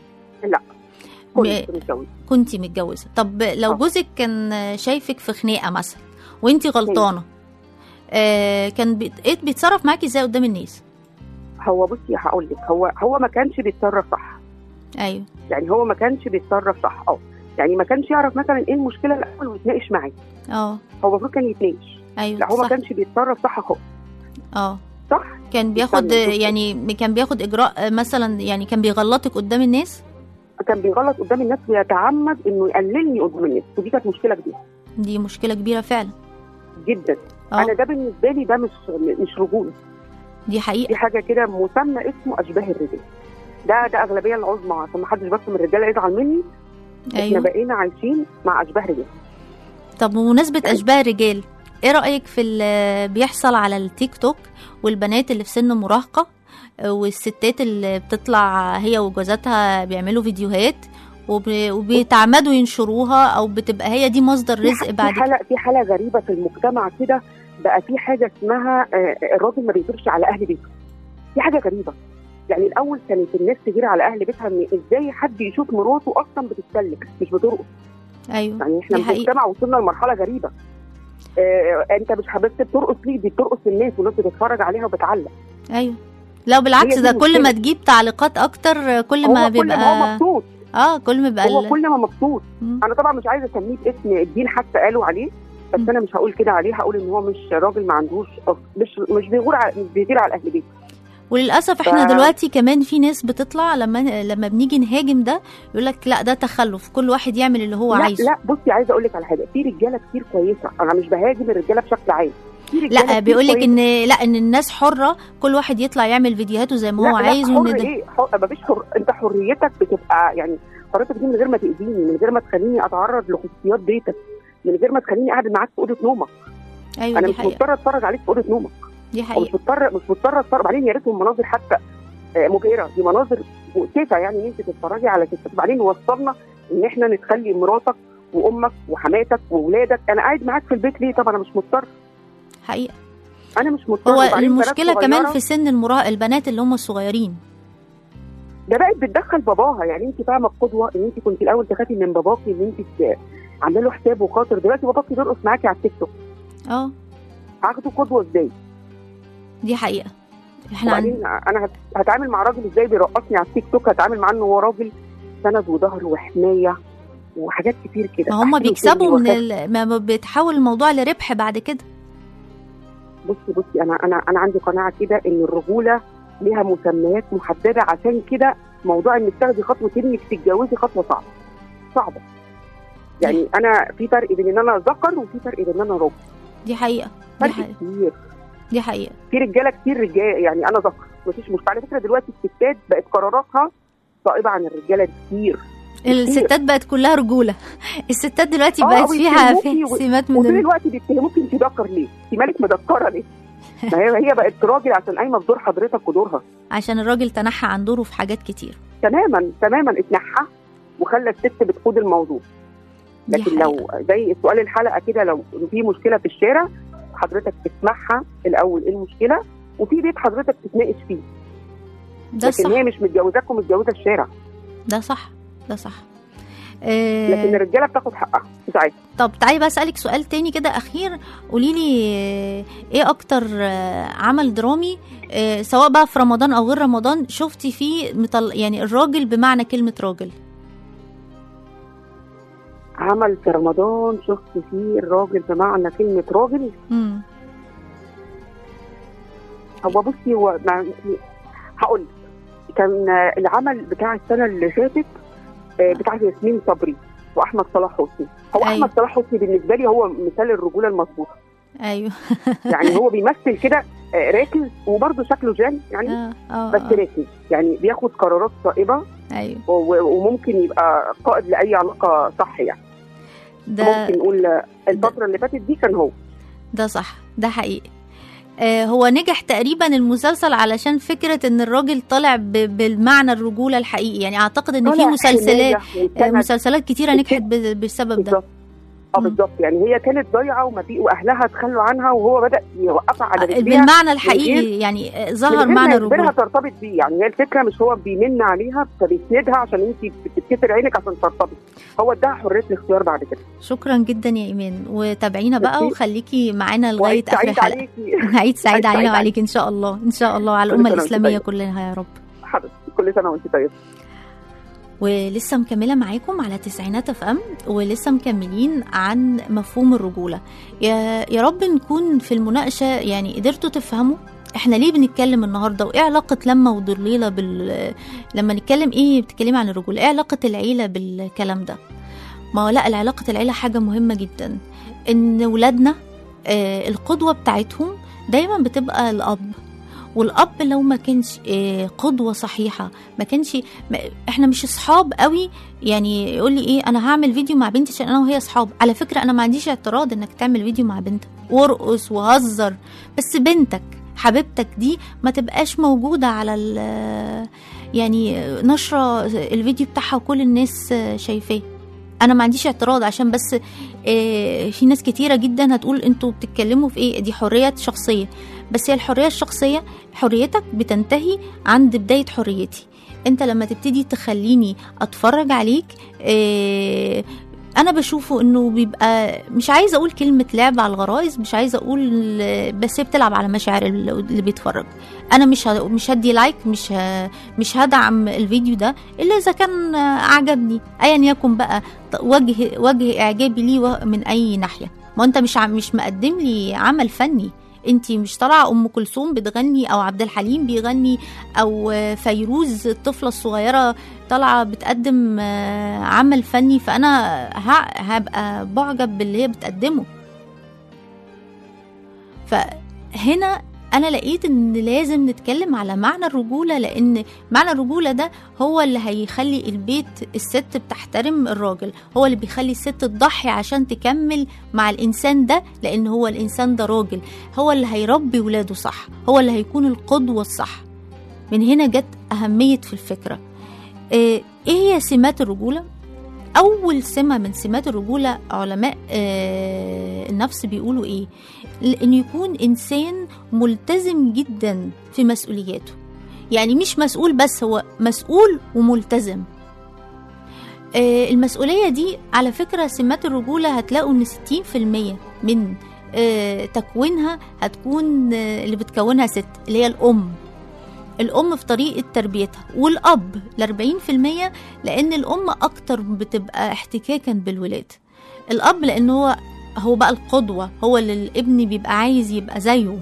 كنت متجوزه كنتي متجوزه طب لو أه. جوزك كان شايفك في خناقه مثلا وانت غلطانه آه كان بيت- إيه بيتصرف معاكي ازاي قدام الناس هو بصي هقول لك هو هو ما كانش بيتصرف صح ايوه يعني هو ما كانش بيتصرف صح اه يعني ما كانش يعرف مثلا ايه المشكله الاول ويتناقش معايا اه هو المفروض كان يتناقش ايوه لا هو ما صح كانش بيتصرف صح خالص اه صح كان بياخد استنى، بصي. يعني كان بياخد اجراء آه، مثلا يعني كان بيغلطك قدام الناس كان بيغلط قدام الناس ويتعمد انه يقللني قدام الناس ودي كانت مشكله كبيره دي مشكله كبيره فعلا جدا اه انا ده بالنسبه لي ده مش مش رجوله دي حقيقه دي حاجه كده مسمى اسمه اشباه الرجال ده ده اغلبيه العظمى عشان ما حدش بس من الرجاله يزعل مني احنا ايوه بقينا عايشين مع اشباه رجال طب بمناسبه اشباه الرجال ايه رايك في اللي بيحصل على التيك توك والبنات اللي في سن مراهقه آه، والستات اللي بتطلع هي وجوازاتها بيعملوا فيديوهات وب- وبيتعمدوا ينشروها او بتبقى هي دي مصدر في رزق ح- بعد في حاله في حاله غريبه في المجتمع كده بقى في حاجه اسمها آه، الراجل ما بيغيرش على اهل بيته دي حاجه غريبه يعني الاول كانت الناس تغير على اهل بيتها ان ازاي حد يشوف مراته اصلا بتتسلم مش بترقص ايوه يعني احنا دي في حقيقة. مجتمع وصلنا لمرحله غريبه آه انت مش بس بترقص ليه دي بترقص الناس والناس بتتفرج عليها وبتعلق ايوه لا بالعكس هي دي ده كل المشكلة. ما تجيب تعليقات اكتر كل ما هو كل ما هو بيبقى مبسوط اه كل ما بيبقى هو ال- كل ما مبسوط مم. انا طبعا مش عايزه اسميه باسم الدين حتى قالوا عليه بس مم. انا مش هقول كده عليه هقول ان هو مش راجل ما عندوش أصل. مش مش بيغور على مش بيغير على اهل بيته وللاسف احنا ف- دلوقتي كمان في ناس بتطلع لما لما بنيجي نهاجم ده يقول لك لا ده تخلف كل واحد يعمل اللي هو لا عايزه لا بصي عايزه اقول لك على حاجه في رجاله كتير كويسه انا مش بهاجم الرجاله بشكل عام في رجالة لا كتير بيقول لك كويسة. ان لا ان الناس حره كل واحد يطلع يعمل فيديوهاته زي ما هو لا عايز لا وان حر ده ايه حر مفيش حر انت حريتك بتبقى يعني حريتك دي من غير ما تاذيني من غير ما تخليني اتعرض لخصوصيات بيتك من غير ما تخليني قاعد معاك في اوضه نومك ايوه انا دي مش حقيقه مضطره اتفرج عليك في اوضه نومك دي او حقيقه مش مضطره مش مضطره اتفرج بعدين يا ريتهم مناظر حتى آه، مبهره دي مناظر مؤسفه يعني ان انت تتفرجي على ستات بعدين وصلنا ان احنا نتخلي مراتك وامك وحماتك واولادك انا قاعد معاك في البيت ليه طب انا مش مضطر حقيقه انا مش مضطر هو وبعدين بنات المشكله كمان صغيرة، في سن المراهق البنات اللي هم الصغيرين ده بقت بتدخل باباها يعني انت فاهمه القدوه ان انت كنت الاول تخافي من باباكي ان انت ت- عامله له حساب وخاطر دلوقتي باباكي بيرقص معاكي على التيك توك اه هاخده قدوه ازاي دي حقيقه احنا عن... وبعدين انا هت- هتعامل مع راجل ازاي بيرقصني على التيك توك هتعامل معاه انه هو راجل سند وظهر وحمايه وحاجات كتير كده ما هم أحسن بيكسبوا من وخاف. ال... ما ما بيتحول الموضوع لربح بعد كده بصي بصي انا انا انا عندي قناعه كده ان الرجوله ليها مسميات محدده عشان كده موضوع انك تاخدي خطوه انك تتجوزي خطوه صعبه صعبه يعني انا في فرق بين ان انا ذكر وفي فرق بين ان انا راجل دي حقيقه دي فرق حقيقه كتير دي حقيقه في رجاله كتير رجاله يعني انا ذكر مفيش مشكله على فكره دلوقتي الستات بقت قراراتها صائبه عن الرجاله كتير الستات بقت كلها رجوله الستات دلوقتي آه، بقت فيها ويتهموكي و- سمات من وطول ال... الوقت بيتهموك انت ذكر ليه؟ انت مالك مدكره ليه؟ ما هي هي بقت راجل عشان قايمه بدور حضرتك ودورها عشان الراجل تنحى عن دوره في حاجات كتير تماما تماما اتنحى وخلى الست بتقود الموضوع دي لكن حقيقة. لو زي سؤال الحلقه كده لو في مشكله في الشارع حضرتك تسمعها الاول ايه المشكله وفي بيت حضرتك تتناقش فيه ده لكن صح هي مش متجوزاك ومتجوزه الشارع ده صح ده صح لكن آه الرجاله بتاخد حقها ساعتها طب تعالي بقى اسالك سؤال تاني كده اخير قولي لي آه، ايه اكتر آه، عمل درامي آه، سواء بقى في رمضان او غير رمضان شفتي فيه مطل... يعني الراجل بمعنى كلمه راجل عمل في رمضان شفت فيه الراجل بمعنى كلمه راجل امم هو بصي هو مع- هقول لك. كان العمل بتاع السنه اللي فاتت آه، بتاع ياسمين صبري واحمد صلاح حسني هو أيوة. احمد صلاح حسني بالنسبه لي هو مثال الرجوله المظبوطه ايوه يعني هو بيمثل كده آه، راكز وبرضه شكله جان يعني اه اه بس آه. راكز يعني بياخد قرارات صائبه ايوه و- وممكن يبقى قائد لاي علاقه صح يعني ده ممكن نقول آه، الفتره اللي فاتت دي كان هو ده صح ده حقيقي آه هو نجح تقريبا المسلسل علشان فكرة ان الراجل طالع ب- بالمعنى الرجولة الحقيقي يعني اعتقد ان في طلع مسلسلات حماية آه وسند مسلسلات كتيرة نجحت ب- بالسبب ده بالظبط اه مم. بالظبط يعني هي كانت ضايعه وما في واهلها تخلوا عنها وهو بدا يوقفها على رجليها بالمعنى الحقيقي يعني آه، ظهر من غير معنى ما يجبرها الرجولة ترتبط بيه يعني هي الفكره مش هو بيمن عليها فبيسندها عشان انت بتتكسر عينك عشان ترتبط هو اداها حريه الاختيار بعد كده شكرا جدا يا ايمان وتابعينا بقى ميرسي. وخليكي معانا لغاية وعيد اخر سعيد الحلقة عليكي عيد سعيد عيد علينا سعيد وعليك ان شاء الله ان شاء الله على كل الامة سنة وانت الاسلامية طيب. كلها يا رب حضرتك كل سنه وانت طيب ولسه مكملة معاكم على تسعينات اف ام ولسه مكملين عن مفهوم الرجولة يا, يا رب نكون في المناقشة يعني قدرتوا تفهموا احنا ليه بنتكلم النهارده وايه علاقه لما وضليله بال لما نتكلم ايه بتتكلمي عن الرجوله ايه علاقه العيله بالكلام ده ما هو لا العلاقه العيله حاجه مهمه جدا ان ولادنا آه القدوه بتاعتهم دايما بتبقى الاب والاب لو ما كانش آه قدوه صحيحه ما كانش ما احنا مش اصحاب قوي يعني يقول لي ايه انا هعمل فيديو مع بنتي عشان انا وهي اصحاب على فكره انا ما عنديش اعتراض انك تعمل فيديو مع بنتك وارقص وهزر بس بنتك حبيبتك دي ما تبقاش موجوده على ال يعني نشره الفيديو بتاعها وكل الناس شايفاه انا ما عنديش اعتراض عشان بس آه، في ناس كتيره جدا هتقول انتوا بتتكلموا في ايه دي حريه شخصيه بس هي الحريه الشخصيه حريتك بتنتهي عند بدايه حريتي انت لما تبتدي تخليني اتفرج عليك آه، انا بشوفه انه بيبقى مش عايزه اقول كلمه لعب على الغرائز مش عايزه اقول آه، بس هي بتلعب على مشاعر اللي بيتفرج انا مش ه- مش هدي لايك مش ه- مش هدعم الفيديو ده الا اذا كان آه، عجبني ايا يكن بقى ط- وجه وجه اعجابي ليه و- من اي ناحيه ما انت مش عم- مش مقدم لي عمل فني انت مش طالعه ام كلثوم بتغني او عبد الحليم بيغني او آه، فيروز الطفله الصغيره طالعه بتقدم آه، عمل فني فانا ه- هبقى بعجب باللي هي بتقدمه فهنا انا لقيت ان لازم نتكلم على معنى الرجوله لان معنى الرجوله ده هو اللي هيخلي البيت الست بتحترم الراجل هو اللي بيخلي الست تضحي عشان تكمل مع الانسان ده لان هو الانسان ده راجل هو اللي هيربي ولاده صح هو اللي هيكون القدوه الصح من هنا جت اهميه في الفكره آه، ايه هي سمات الرجوله اول سمه من سمات الرجوله علماء آه، النفس بيقولوا ايه ان يكون انسان ملتزم جدا في مسؤولياته يعني مش مسؤول بس هو مسؤول وملتزم آه، المسؤولية دي على فكرة سمات الرجولة هتلاقوا ان 60% من آه، تكوينها هتكون آه، اللي بتكونها ست اللي هي الأم الأم في طريقة تربيتها والأب ل 40% لأن الأم أكتر بتبقى احتكاكا بالولاد الأب لأن هو هو بقى القدوة هو اللي الابن بيبقى عايز يبقى زيه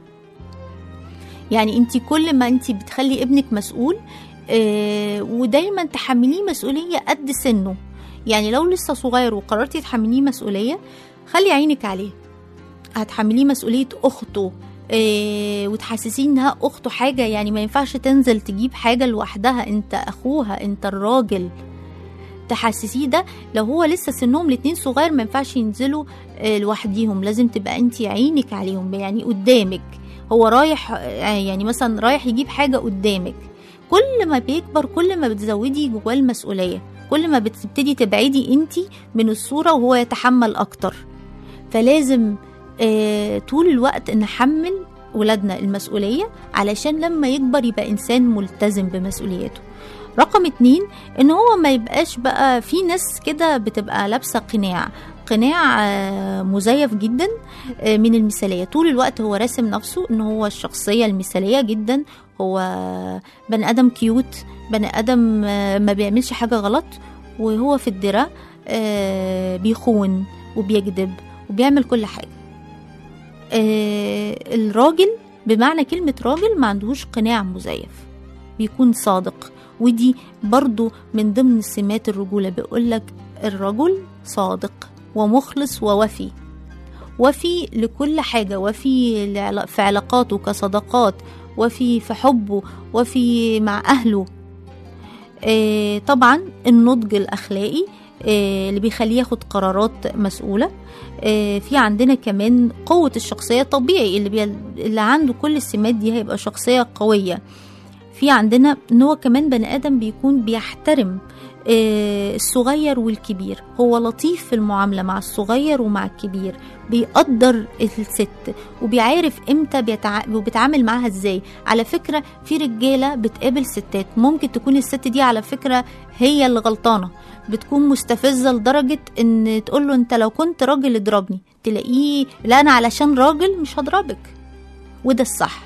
يعني انت كل ما انت بتخلي ابنك مسؤول آه ودايما تحمليه مسؤولية قد سنه يعني لو لسه صغير وقررتي تحمليه مسؤولية خلي عينك عليه هتحمليه مسؤولية أخته إيه وتحسسيه انها اخته حاجه يعني ما ينفعش تنزل تجيب حاجه لوحدها انت اخوها انت الراجل تحسسيه ده لو هو لسه سنهم الاتنين صغير ما ينفعش ينزلوا آه، لوحديهم لازم تبقى انت عينك عليهم يعني قدامك هو رايح آه، يعني مثلا رايح يجيب حاجه قدامك كل ما بيكبر كل ما بتزودي جواه المسؤوليه كل ما بتبتدي تبعدي انت من الصوره وهو يتحمل اكتر فلازم آه، طول الوقت نحمل ولادنا المسؤولية علشان لما يكبر يبقى إنسان ملتزم بمسؤولياته رقم اتنين ان هو ما يبقاش بقى في ناس كده بتبقى لابسة قناع قناع آه، مزيف جدا آه، من المثالية طول الوقت هو راسم نفسه ان هو الشخصية المثالية جدا هو بني ادم كيوت بني ادم آه، ما بيعملش حاجة غلط وهو في الدرة آه، بيخون وبيكذب وبيعمل كل حاجة آه، الراجل بمعنى كلمة راجل ما عندهوش قناع مزيف بيكون صادق ودي برضو من ضمن سمات الرجولة بيقولك الرجل صادق ومخلص ووفي وفي لكل حاجة وفي لعلا- في علاقاته كصداقات وفي في حبه وفي مع أهله آه، طبعا النضج الأخلاقي آه، اللي بيخليه ياخد قرارات مسؤولة آه، في عندنا كمان قوة الشخصية طبيعي اللي, بي... اللي عنده كل السمات دي هيبقى شخصية قوية في عندنا ان هو كمان بني ادم بيكون بيحترم آه، الصغير والكبير هو لطيف في المعاملة مع الصغير ومع الكبير بيقدر الست وبيعرف امتى بيتع... وبيتعامل معاها ازاي على فكرة في رجالة بتقابل ستات ممكن تكون الست دي على فكرة هي اللي غلطانة بتكون مستفزة لدرجة ان تقول له انت لو كنت راجل اضربني تلاقيه لا انا علشان راجل مش هضربك وده الصح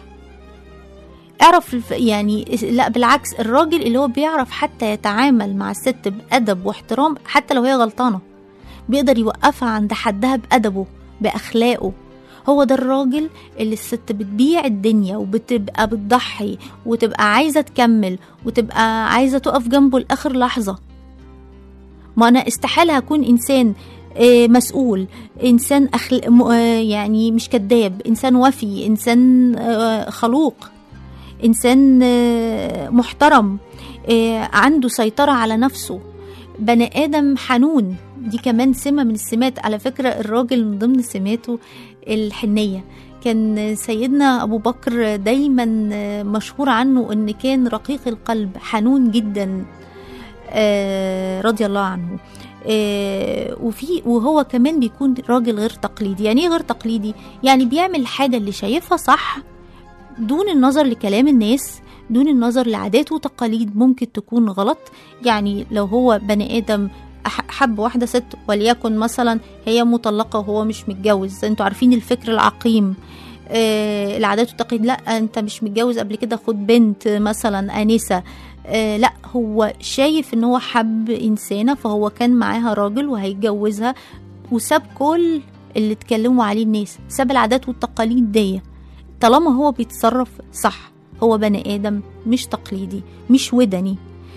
اعرف الف- يعني لا بالعكس الراجل اللي هو بيعرف حتى يتعامل مع الست بأدب واحترام حتى لو هي غلطانة بيقدر يوقفها عند حدها بأدبه بأخلاقه هو ده الراجل اللي الست بتبيع الدنيا وبتبقى بتضحي وتبقى عايزة تكمل وتبقى عايزة تقف جنبه لآخر لحظة ما أنا استحالة هكون إنسان آه، مسؤول إنسان أخل... م- آه، يعني مش كذاب إنسان وفي إنسان آه، خلوق إنسان آه، محترم آه، عنده سيطرة على نفسه بني آدم حنون دي كمان سمة من السمات على فكرة الراجل من ضمن سماته الحنية كان سيدنا أبو بكر دايما آه، مشهور عنه أن كان رقيق القلب حنون جدا آه، رضي الله عنه آه، وفي وهو كمان بيكون راجل غير تقليدي يعني ايه غير تقليدي يعني بيعمل الحاجة اللي شايفها صح دون النظر لكلام الناس دون النظر لعادات وتقاليد ممكن تكون غلط يعني لو هو بني آدم أح- حب واحدة ست وليكن مثلا هي مطلقة وهو مش متجوز انتوا عارفين الفكر العقيم آه العادات والتقاليد لا انت مش متجوز قبل كده خد بنت مثلا انسه آه لا هو شايف ان هو حب انسانه فهو كان معاها راجل وهيتجوزها وساب كل اللي اتكلموا عليه الناس ساب العادات والتقاليد دي طالما هو بيتصرف صح هو بني ادم مش تقليدي مش ودني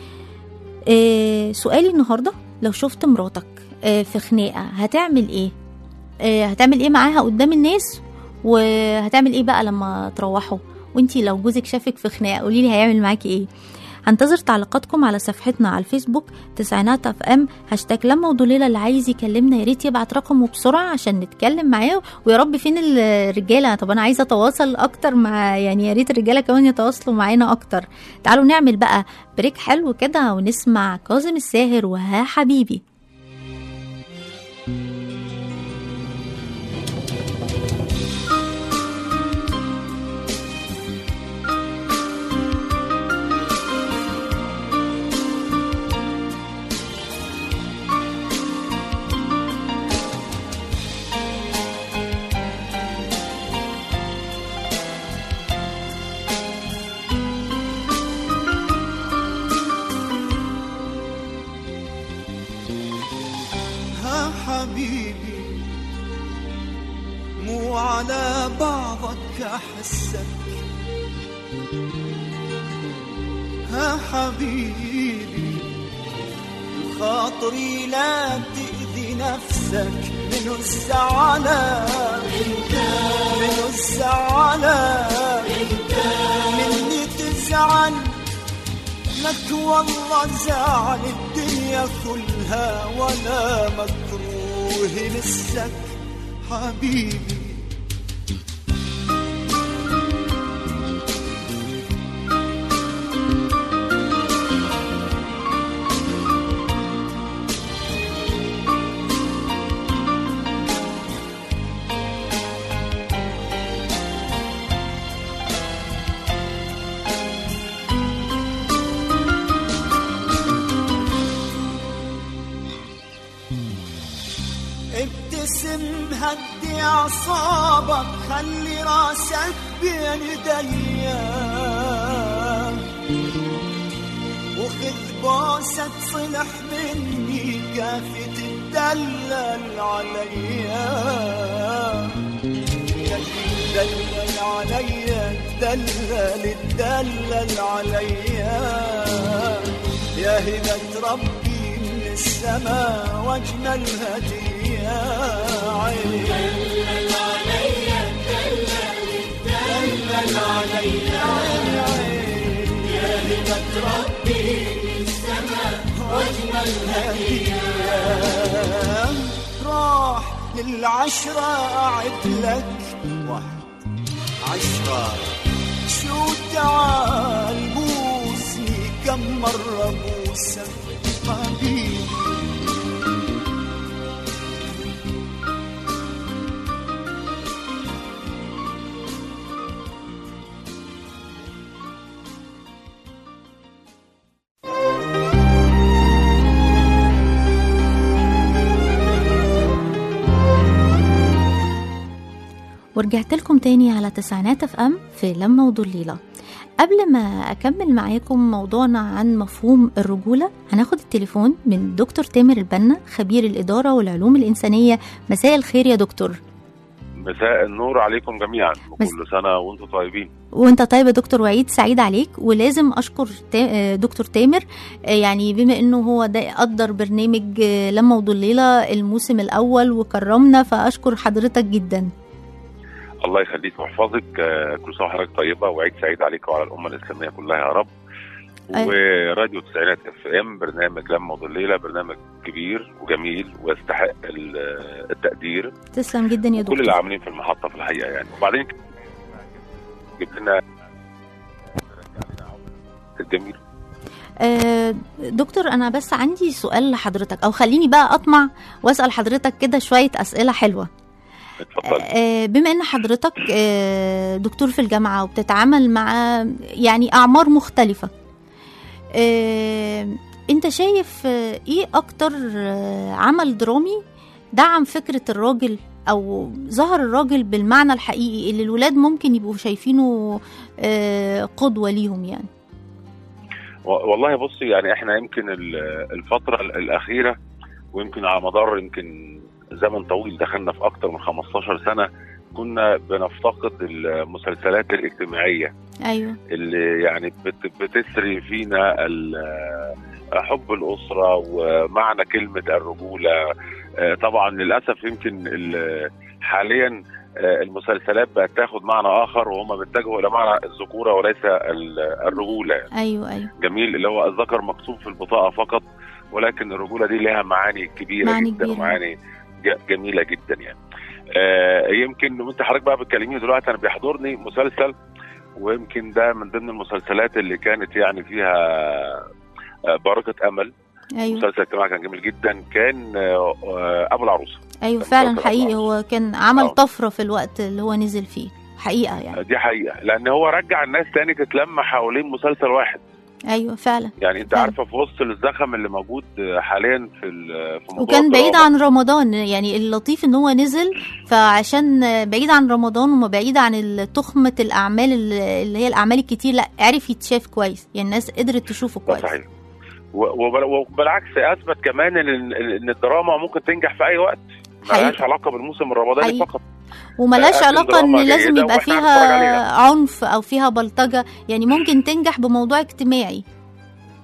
آه سؤالي النهارده لو شفت مراتك آه في خناقه هتعمل ايه آه هتعمل ايه معاها قدام الناس وهتعمل ايه بقى لما تروحوا وانتي لو جوزك شافك في خناقه قولي لي هيعمل معاكي ايه هنتظر تعليقاتكم على صفحتنا على الفيسبوك تسعينات اف ام هاشتاج لما وضليله اللي عايز يكلمنا يا ريت يبعت رقمه بسرعه عشان نتكلم معاه ويا رب فين الرجاله طب انا عايزه اتواصل اكتر مع يعني يا ريت الرجاله كمان يتواصلوا معانا اكتر تعالوا نعمل بقى بريك حلو كده ونسمع كاظم الساهر وها حبيبي ها حبيبي مو على بعضك أحسك ها حبيبي خاطري لا تأذي نفسك منو الزعلان منو الزعلان مني تزعل لك والله زعل الدنيا كلها ولا مكروه لسك حبيبي ابتسم هدي اعصابك خلي راسك بين ايديا وخذ بوسة صلح مني كافي تدلل عليا تدلل عليا تدلل تدلل عليا يا هبة ربي من السماء واجمل هدية عيني دلل عليا دلل عليا يا هبة ربي من السماء واجمل هدية راح للعشرة أعد لك واحد عشرة شو تعال بوسني كم مرة بوسك حبيبي ورجعت لكم تاني على تسعينات اف ام في لما وضليلة قبل ما اكمل معاكم موضوعنا عن مفهوم الرجولة هناخد التليفون من دكتور تامر البنا خبير الإدارة والعلوم الإنسانية مساء الخير يا دكتور مساء النور عليكم جميعا مس- وكل سنة وانتم طيبين وانت طيب يا دكتور وعيد سعيد عليك ولازم اشكر تا- آه، دكتور تامر آه، يعني بما انه هو ده قدر برنامج آه، لما وضليلة الموسم الاول وكرمنا فاشكر حضرتك جدا الله يخليك ويحفظك آه، كل سنة وحضرتك طيبة وعيد سعيد عليك وعلى الأمة الإسلامية كلها يا رب أيوة. وراديو تسعينات اف ام برنامج لما وضليلة برنامج كبير وجميل ويستحق ال- التقدير تسلم جدا يا كل دكتور اللي عاملين في المحطة في الحقيقة يعني وبعدين جبت لنا الجميل آه، دكتور انا بس عندي سؤال لحضرتك او خليني بقى اطمع واسال حضرتك كده شويه اسئله حلوه اتفضل آه، بما ان حضرتك آه، دكتور في الجامعه وبتتعامل مع يعني اعمار مختلفه آه، انت شايف آه، ايه اكتر آه، عمل درامي دعم فكره الراجل او ظهر الراجل بالمعنى الحقيقي اللي الولاد ممكن يبقوا شايفينه آه، قدوه ليهم يعني و- والله بصي يعني احنا يمكن ال- الفترة ال- الأخيرة ويمكن على مدار يمكن زمن طويل دخلنا في أكتر من 15 سنة كنا بنفتقد المسلسلات الاجتماعية ايوه اللي يعني بت- بتسري فينا ال- حب الأسرة ومعنى كلمة الرجولة آه، طبعا للأسف يمكن ال- حاليا آه، المسلسلات بقت تاخد معنى آخر وهم بيتجهوا إلى معنى الذكورة وليس ال- الرجولة ايوه ايوه جميل اللي هو الذكر مكتوب في البطاقه فقط ولكن الرجوله دي لها معاني كبيره معاني جدا كبيرة. ومعاني ج- جميله جدا يعني آه يمكن وانت حضرتك بقى بتكلميني دلوقتي انا بيحضرني مسلسل ويمكن ده من ضمن المسلسلات اللي كانت يعني فيها آه بركه امل ايوه مسلسل اجتماعي كان جميل جدا كان آه آه ابو العروسه ايوه كان فعلا مسلسل حقيقي أبو هو كان عمل آه. طفره في الوقت اللي هو نزل فيه حقيقه يعني دي حقيقه لان هو رجع الناس تاني تتلم حوالين مسلسل واحد ايوه فعلا يعني انت فعلا. عارفه في وسط الزخم اللي موجود حاليا في ال- في موضوع وكان بعيد الدراما. عن رمضان يعني اللطيف ان هو نزل فعشان بعيد عن رمضان وما بعيد عن تخمة الاعمال اللي هي الاعمال الكتير لا عرف يتشاف كويس يعني الناس قدرت تشوفه ده كويس صحيح و- وبال- وبالعكس اثبت كمان ان ان الدراما ممكن تنجح في اي وقت حقيقي. ملهاش علاقه بالموسم الرمضاني حقيقي. فقط وملاش قدم علاقة ان دراما لازم جيدة يبقى وإحنا هنتفرج فيها عليها. عنف او فيها بلطجة يعني ممكن تنجح بموضوع اجتماعي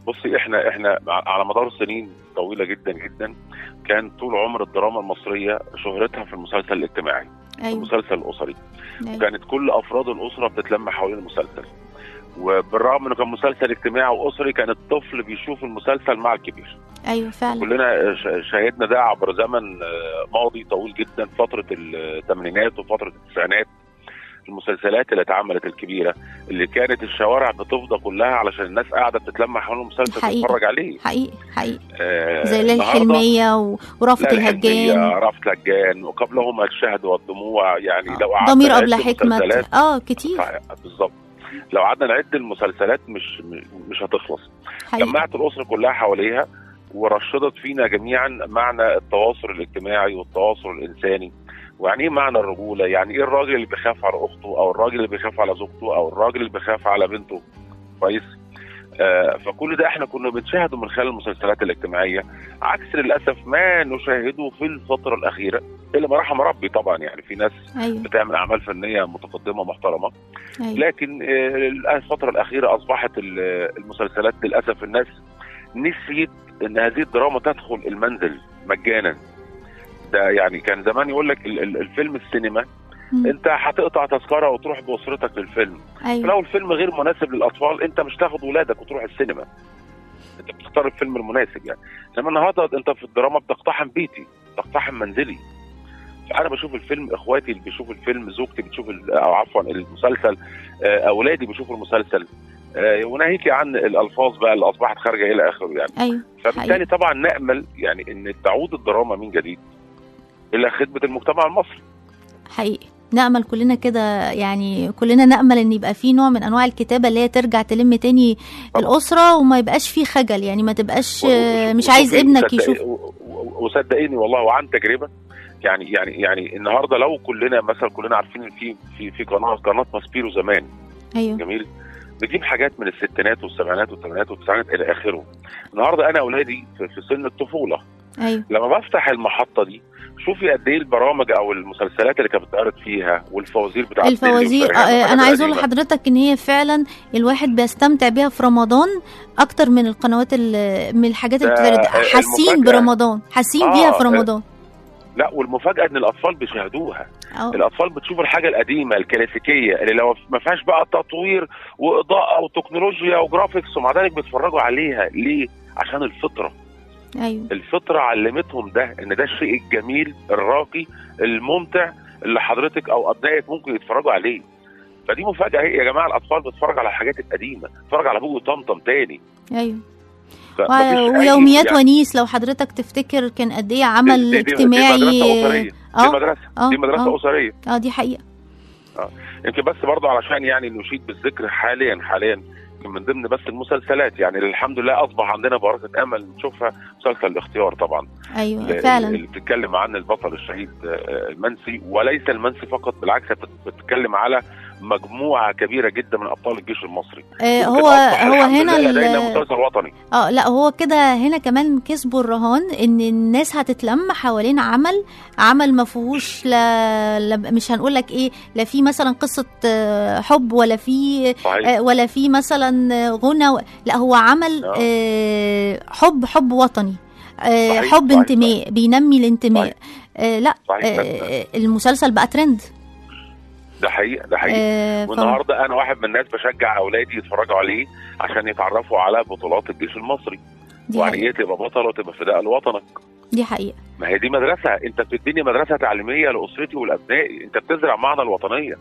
بصي احنا احنا على مدار سنين طويله جدا جدا كان طول عمر الدراما المصريه شهرتها في المسلسل الاجتماعي ايوه المسلسل الاسري أيوة. كانت كل افراد الاسره بتتلم حوالين المسلسل وبالرغم انه كان مسلسل اجتماعي واسري كان الطفل بيشوف المسلسل مع الكبير ايوه فعلا كلنا ش- شاهدنا ده عبر زمن آه، ماضي طويل جدا فتره الثمانينات وفتره التسعينات المسلسلات اللي اتعملت الكبيره اللي كانت الشوارع بتفضى كلها علشان الناس قاعده بتتلم حوالين المسلسل حقيقي. تتفرج عليه حقيقي حقيقي آه، زي الليل النهاردة الحلميه و- ورأفت لا الهجان الحلمية، رأفت الهجان وقبلهما الشهد والدموع يعني لو قعدنا ضمير نعد قبل حكمة المسلسلات- اه كتير صحيح، بالظبط لو قعدنا نعد المسلسلات مش مش هتخلص حقيقي جمعت الاسره كلها حواليها ورشدت فينا جميعا معنى التواصل الاجتماعي والتواصل الانساني ويعني ايه معنى الرجوله؟ يعني ايه الراجل اللي بيخاف على اخته او الراجل اللي بيخاف على زوجته او الراجل اللي بيخاف على بنته كويس؟ آه فكل ده احنا كنا بنشاهده من خلال المسلسلات الاجتماعيه عكس للاسف ما نشاهده في الفتره الاخيره الا ما رحم ربي طبعا يعني في ناس ايوه بتعمل اعمال فنيه متقدمه محترمه ايوه لكن آه، الفترة الأخيرة أصبحت ال- المسلسلات للأسف الناس نسيت إن هذه الدراما تدخل المنزل مجانا ده يعني كان زمان يقول لك ال- ال- الفيلم السينما مم. انت هتقطع تذكره وتروح باسرتك للفيلم ايوه فلو الفيلم غير مناسب للاطفال انت مش تاخد ولادك وتروح السينما انت بتختار الفيلم المناسب يعني انما النهارده انت في الدراما بتقتحم بيتي بتقتحم منزلي فانا بشوف الفيلم اخواتي اللي بيشوفوا الفيلم زوجتي بتشوف ال- او عفوا المسلسل آه، اولادي بيشوفوا المسلسل آه، وناهيكي عن الالفاظ بقى اللي اصبحت خارجه الى اخره يعني ايوه فبالتالي طبعا نامل يعني ان تعود الدراما من جديد الى خدمه المجتمع المصري حقيقي نأمل كلنا كده يعني كلنا نأمل ان يبقى في نوع من انواع الكتابة اللي هي ترجع تلم تاني طبعا. الأسرة وما يبقاش في خجل يعني ما تبقاش و- آه، وشوف- مش عايز وشوفي ابنك صدقي- يشوف و- و- وصدقيني والله وعن تجربه يعني يعني يعني النهارده لو كلنا مثلا كلنا عارفين ان في في في قناه قناه ماسبيرو زمان ايوه جميل بتجيب حاجات من الستينات والسبعينات والثمانينات والتسعينات الى اخره النهارده انا اولادي في, في سن الطفوله ايوه لما بفتح المحطه دي شوفي قد ايه البرامج او المسلسلات اللي كانت بتعرض فيها والفوازير بتاعت الفوازير نيلي وشريهان آه، انا والحاجات عايز اقول القديمة. لحضرتك ان هي فعلا الواحد بيستمتع بيها في رمضان اكتر من القنوات ال- من الحاجات اللي ده بتتعرض آه، حاسين المفاجأة. برمضان حاسين آه، بيها في آه. رمضان لا والمفاجاه ان الاطفال بيشاهدوها اه الاطفال بتشوف الحاجه القديمه الكلاسيكيه اللي لو ما فيهاش بقى تطوير واضاءه وتكنولوجيا وجرافيكس ومع ذلك بيتفرجوا عليها ليه؟ عشان الفطره ايوه الفطره علمتهم ده ان ده الشيء الجميل الراقي الممتع اللي حضرتك او ابنائك ممكن يتفرجوا عليه فدي مفاجاه هي يا جماعه الاطفال بتتفرج على الحاجات القديمه بتتفرج على ابوه وطمطم تاني ايوه فمفيش و- أي- ويوميات يعني ونيس لو حضرتك تفتكر كان قد ايه عمل دي- دي- دي اجتماعي مدرسه اسريه دي اه مدرسه اه دي مدرسه اه اسريه اه دي حقيقه يمكن بس برضه علشان يعني نشيد بالذكر حاليا حاليا من ضمن بس المسلسلات يعني اللي الحمد لله اصبح عندنا بركه امل نشوفها مسلسل الاختيار طبعا ايوه اللي- فعلا اللي بتتكلم عن البطل الشهيد آه، المنسي وليس المنسي فقط بالعكس هي بت- بتتكلم على مجموعه كبيره جدا من ابطال الجيش المصري آه يمكن هو أصبح هو الحمد هنا لله لدينا ال- مسلسل وطني اه لا هو كده هنا كمان كسبوا الرهان ان الناس هتتلم حوالين عمل عمل ما فيهوش لا, لا مش هنقول لك ايه لا في مثلا قصه آه، حب ولا في صحيح آه، ولا في مثلا آه، غنى و- لا هو عمل آه. آه، حب حب وطني آه، صحيح، حب صحيح، انتماء بينمي الانتماء صحيح. آه، لا صحيح آه، المسلسل بقى ترند ده حقيقه ده حقيقه آه، ف- والنهارده انا واحد من الناس بشجع اولادي يتفرجوا عليه عشان يتعرفوا على بطولات الجيش المصري دي ويعني حقيقة. ايه تبقى بطل وتبقى فداء لوطنك دي حقيقه ما هي دي مدرسه انت بتديني مدرسه تعليميه لاسرتي ولابنائي انت بتزرع معنى الوطنيه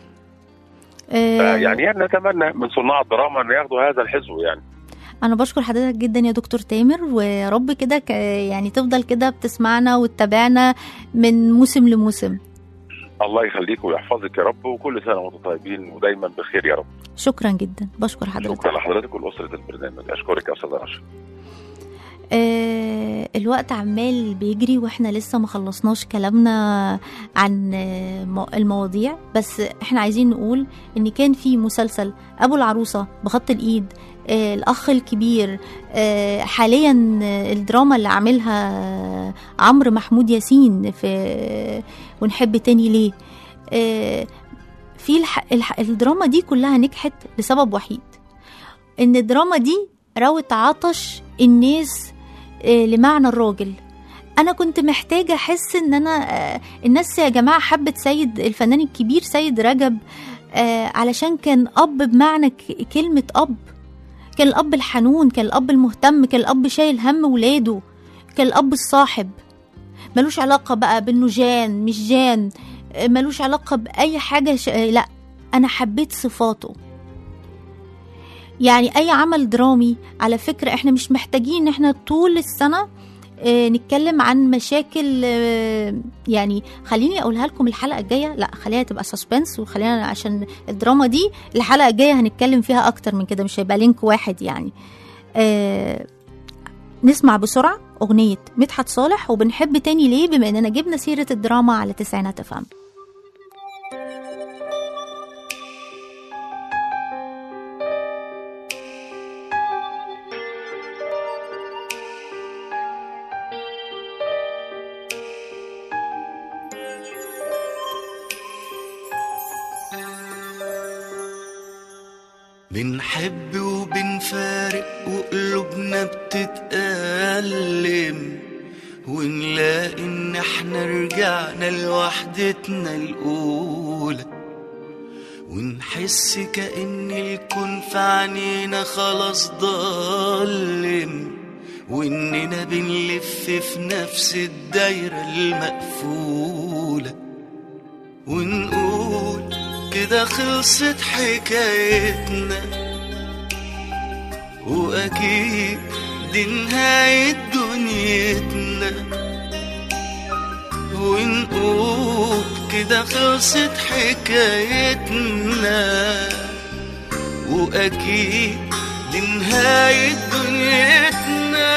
آه، يعني نتمنى من صناع الدراما ان ياخدوا هذا الحزو يعني انا بشكر حضرتك جدا يا دكتور تامر ويا رب كده ك- يعني تفضل كده بتسمعنا وتتابعنا من موسم لموسم الله يخليك ويحفظك يا رب وكل سنه وانتم طيبين ودايما بخير يا رب شكرا جدا بشكر حضرتك شكرا لحضرتك ولاسره البرنامج اشكرك يا استاذ رشا آه الوقت عمال بيجري واحنا لسه ما خلصناش كلامنا عن آه، مو- المواضيع بس احنا عايزين نقول ان كان في مسلسل ابو العروسه بخط الايد آه الاخ الكبير آه حاليا آه، الدراما اللي عاملها عمرو محمود ياسين في ونحب تاني ليه آه في الح... الح... الدراما دي كلها نجحت لسبب وحيد ان الدراما دي روت عطش الناس آه، لمعنى الراجل انا كنت محتاجه احس ان انا آه، الناس يا جماعه حبت سيد الفنان الكبير سيد رجب آه، علشان كان اب بمعنى ك- كلمه اب كان الاب الحنون كان الاب المهتم كان الاب شايل هم ولاده كان الاب الصاحب ملوش علاقه بقى بانه جان مش جان آه، ملوش علاقه باي حاجه ش... آه، لا انا حبيت صفاته يعني اي عمل درامي على فكره احنا مش محتاجين ان احنا طول السنه آه، نتكلم عن مشاكل آه، يعني خليني اقولها لكم الحلقه الجايه لا خليها تبقى سسبنس وخلينا عشان الدراما دي الحلقه الجايه هنتكلم فيها اكتر من كده مش هيبقى لينك واحد يعني آه، نسمع بسرعه اغنيه مدحت صالح وبنحب تاني ليه بما اننا جبنا سيره الدراما على تسعينات افهم بنحب وبنفارق وقلوبنا بتتألم ونلاقي ان احنا رجعنا لوحدتنا الأولى ونحس كأن الكون في عينينا خلاص ضلم وإننا بنلف في نفس الدايرة المقفولة ونقول كده خلصت حكايتنا وأكيد دي نهاية دنيتنا ونقول كده خلصت حكايتنا وأكيد دي نهاية دنيتنا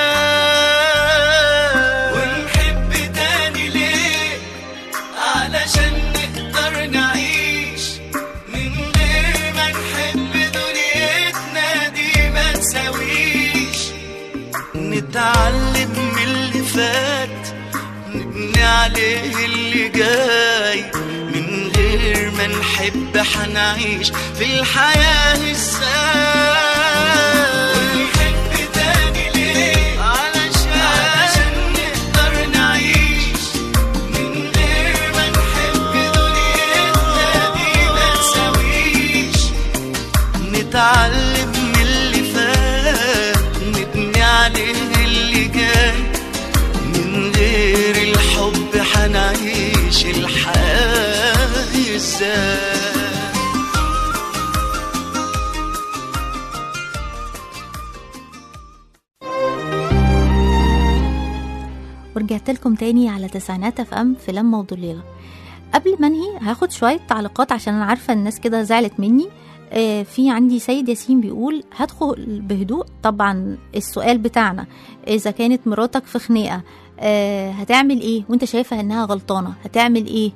ونحب تاني ليه علشان نقدر نعيش من غير ما نحب دنيتنا دي ما تساويش نتعلم من اللي فات نبني عليه اللي جاي من غير ما نحب حنعيش في الحياة ازاي ونحب تاني ليه علشان, علشان نقدر نعيش من غير ما نحب دنيتنا دي ما تساويش نتعلم من اللي فات نبني عليه اللي جاي من غير الحب حنعيش الحياة ازاي ورجعت لكم تاني على تسعينات اف ام في لما وضليله قبل ما انهي هاخد شويه تعليقات عشان انا عارفه الناس كده زعلت مني آه، في عندي سيد ياسين بيقول هدخل بهدوء طبعا السؤال بتاعنا اذا كانت مراتك في خناقه آه، هتعمل ايه وانت شايفه انها غلطانه هتعمل ايه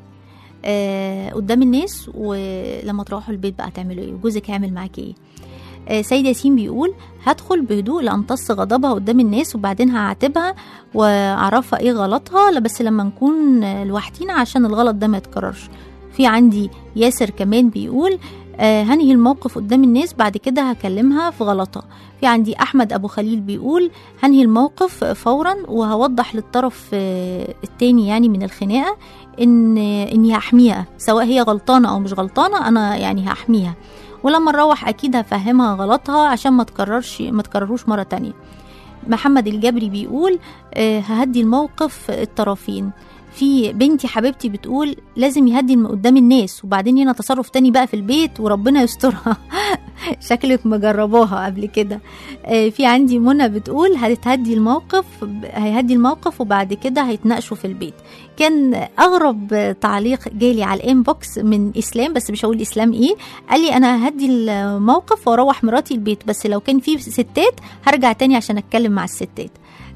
آه، قدام الناس ولما تروحوا البيت بقى تعملوا ايه وجوزك هيعمل معاكي ايه آه، سيد ياسين بيقول هدخل بهدوء لامتص غضبها قدام الناس وبعدين هعاتبها واعرفها ايه غلطها لا بس لما نكون آه، لوحدينا عشان الغلط ده ما يتكررش في عندي ياسر كمان بيقول آه، هنهي الموقف قدام الناس بعد كده هكلمها في غلطها في عندي احمد ابو خليل بيقول هنهي الموقف فورا وهوضح للطرف آه، التاني يعني من الخناقه ان اني هحميها سواء هي غلطانه او مش غلطانه انا يعني هحميها ولما نروح اكيد هفهمها غلطها عشان ما تكررش ما تكرروش مره تانية محمد الجبري بيقول آه، ههدي الموقف الطرفين في بنتي حبيبتي بتقول لازم يهدي الم- قدام الناس وبعدين هنا تصرف تاني بقى في البيت وربنا يسترها شكلك مجرباها قبل كده آه، في عندي منى بتقول هتهدي الموقف هيهدي الموقف وبعد كده هيتناقشوا في البيت كان اغرب تعليق جالي على الانبوكس من اسلام بس مش هقول اسلام ايه قال لي انا هدي الموقف واروح مراتي البيت بس لو كان في ستات هرجع تاني عشان اتكلم مع الستات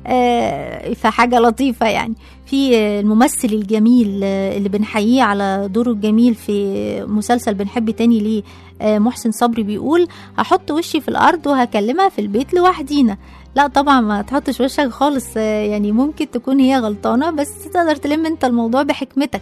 آه، فحاجة لطيفة يعني في آه، الممثل الجميل آه، اللي بنحييه على دوره الجميل في مسلسل بنحب تاني ليه آه، محسن صبري بيقول هحط وشي في الأرض وهكلمها في البيت لوحدينا لا طبعا ما تحطش وشك خالص آه، يعني ممكن تكون هي غلطانة بس تقدر تلم انت الموضوع بحكمتك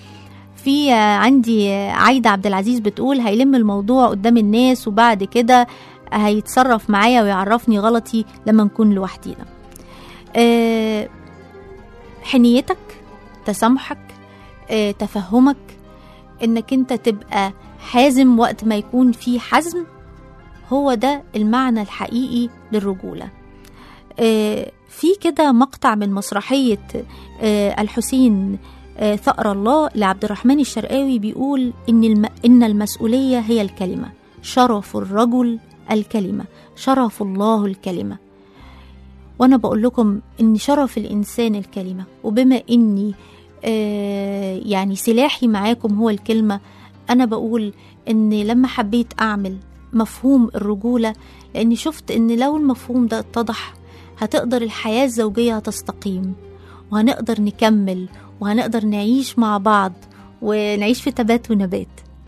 في آه، عندي آه، عايدة عبد العزيز بتقول هيلم الموضوع قدام الناس وبعد كده هيتصرف معايا ويعرفني غلطي لما نكون لوحدينا آه، حنيتك تسامحك آه، تفهمك انك انت تبقى حازم وقت ما يكون في حزم هو ده المعنى الحقيقي للرجولة آه، في كده مقطع من مسرحية آه، الحسين آه، ثأر الله لعبد الرحمن الشرقاوي بيقول إن, الم... إن المسؤولية هي الكلمة شرف الرجل الكلمة شرف الله الكلمة وأنا بقول لكم إن شرف الإنسان الكلمة وبما إني آه، يعني سلاحي معاكم هو الكلمة أنا بقول إن لما حبيت أعمل مفهوم الرجولة لأني شفت إن لو المفهوم ده اتضح هتقدر الحياة الزوجية هتستقيم وهنقدر نكمل وهنقدر نعيش مع بعض ونعيش في تبات ونبات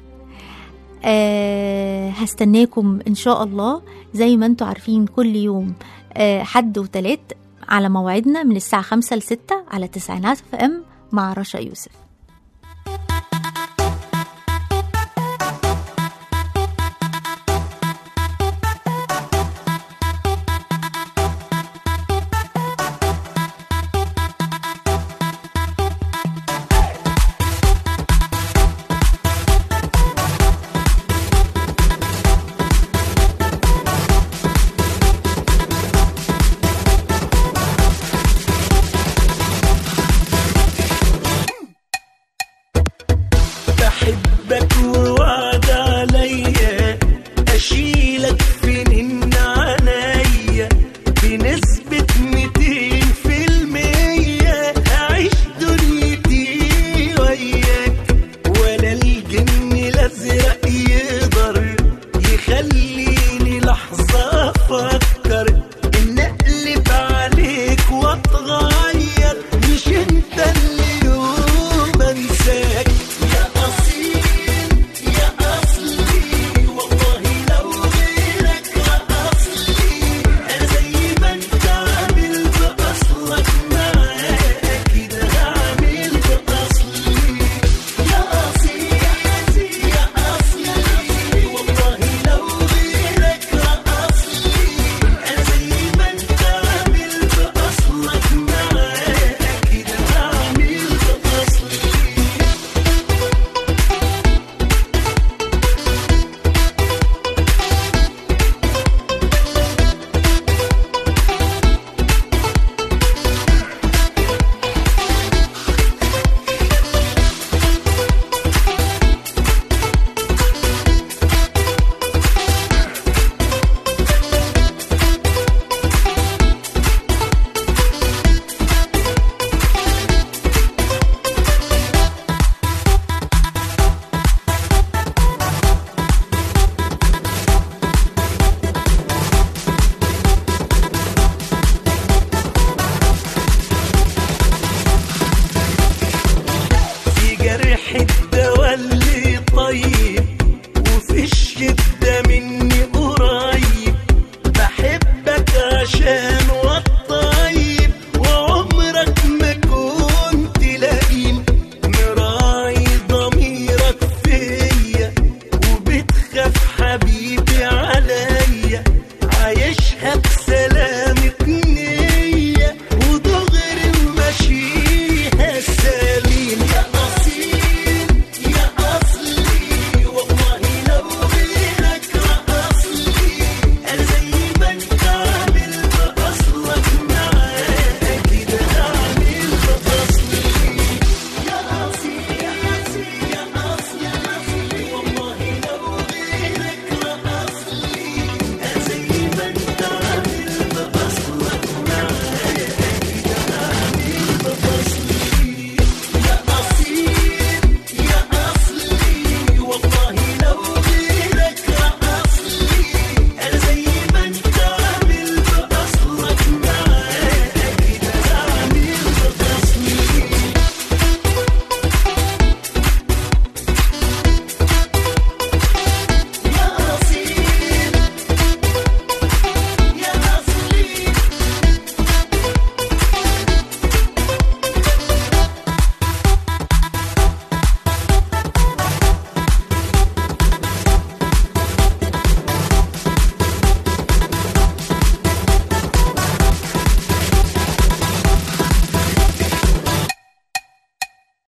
أه هستناكم إن شاء الله زي ما انتوا عارفين كل يوم أه حد وتلات على موعدنا من الساعة خمسة لستة على تسعينات في أم مع رشا يوسف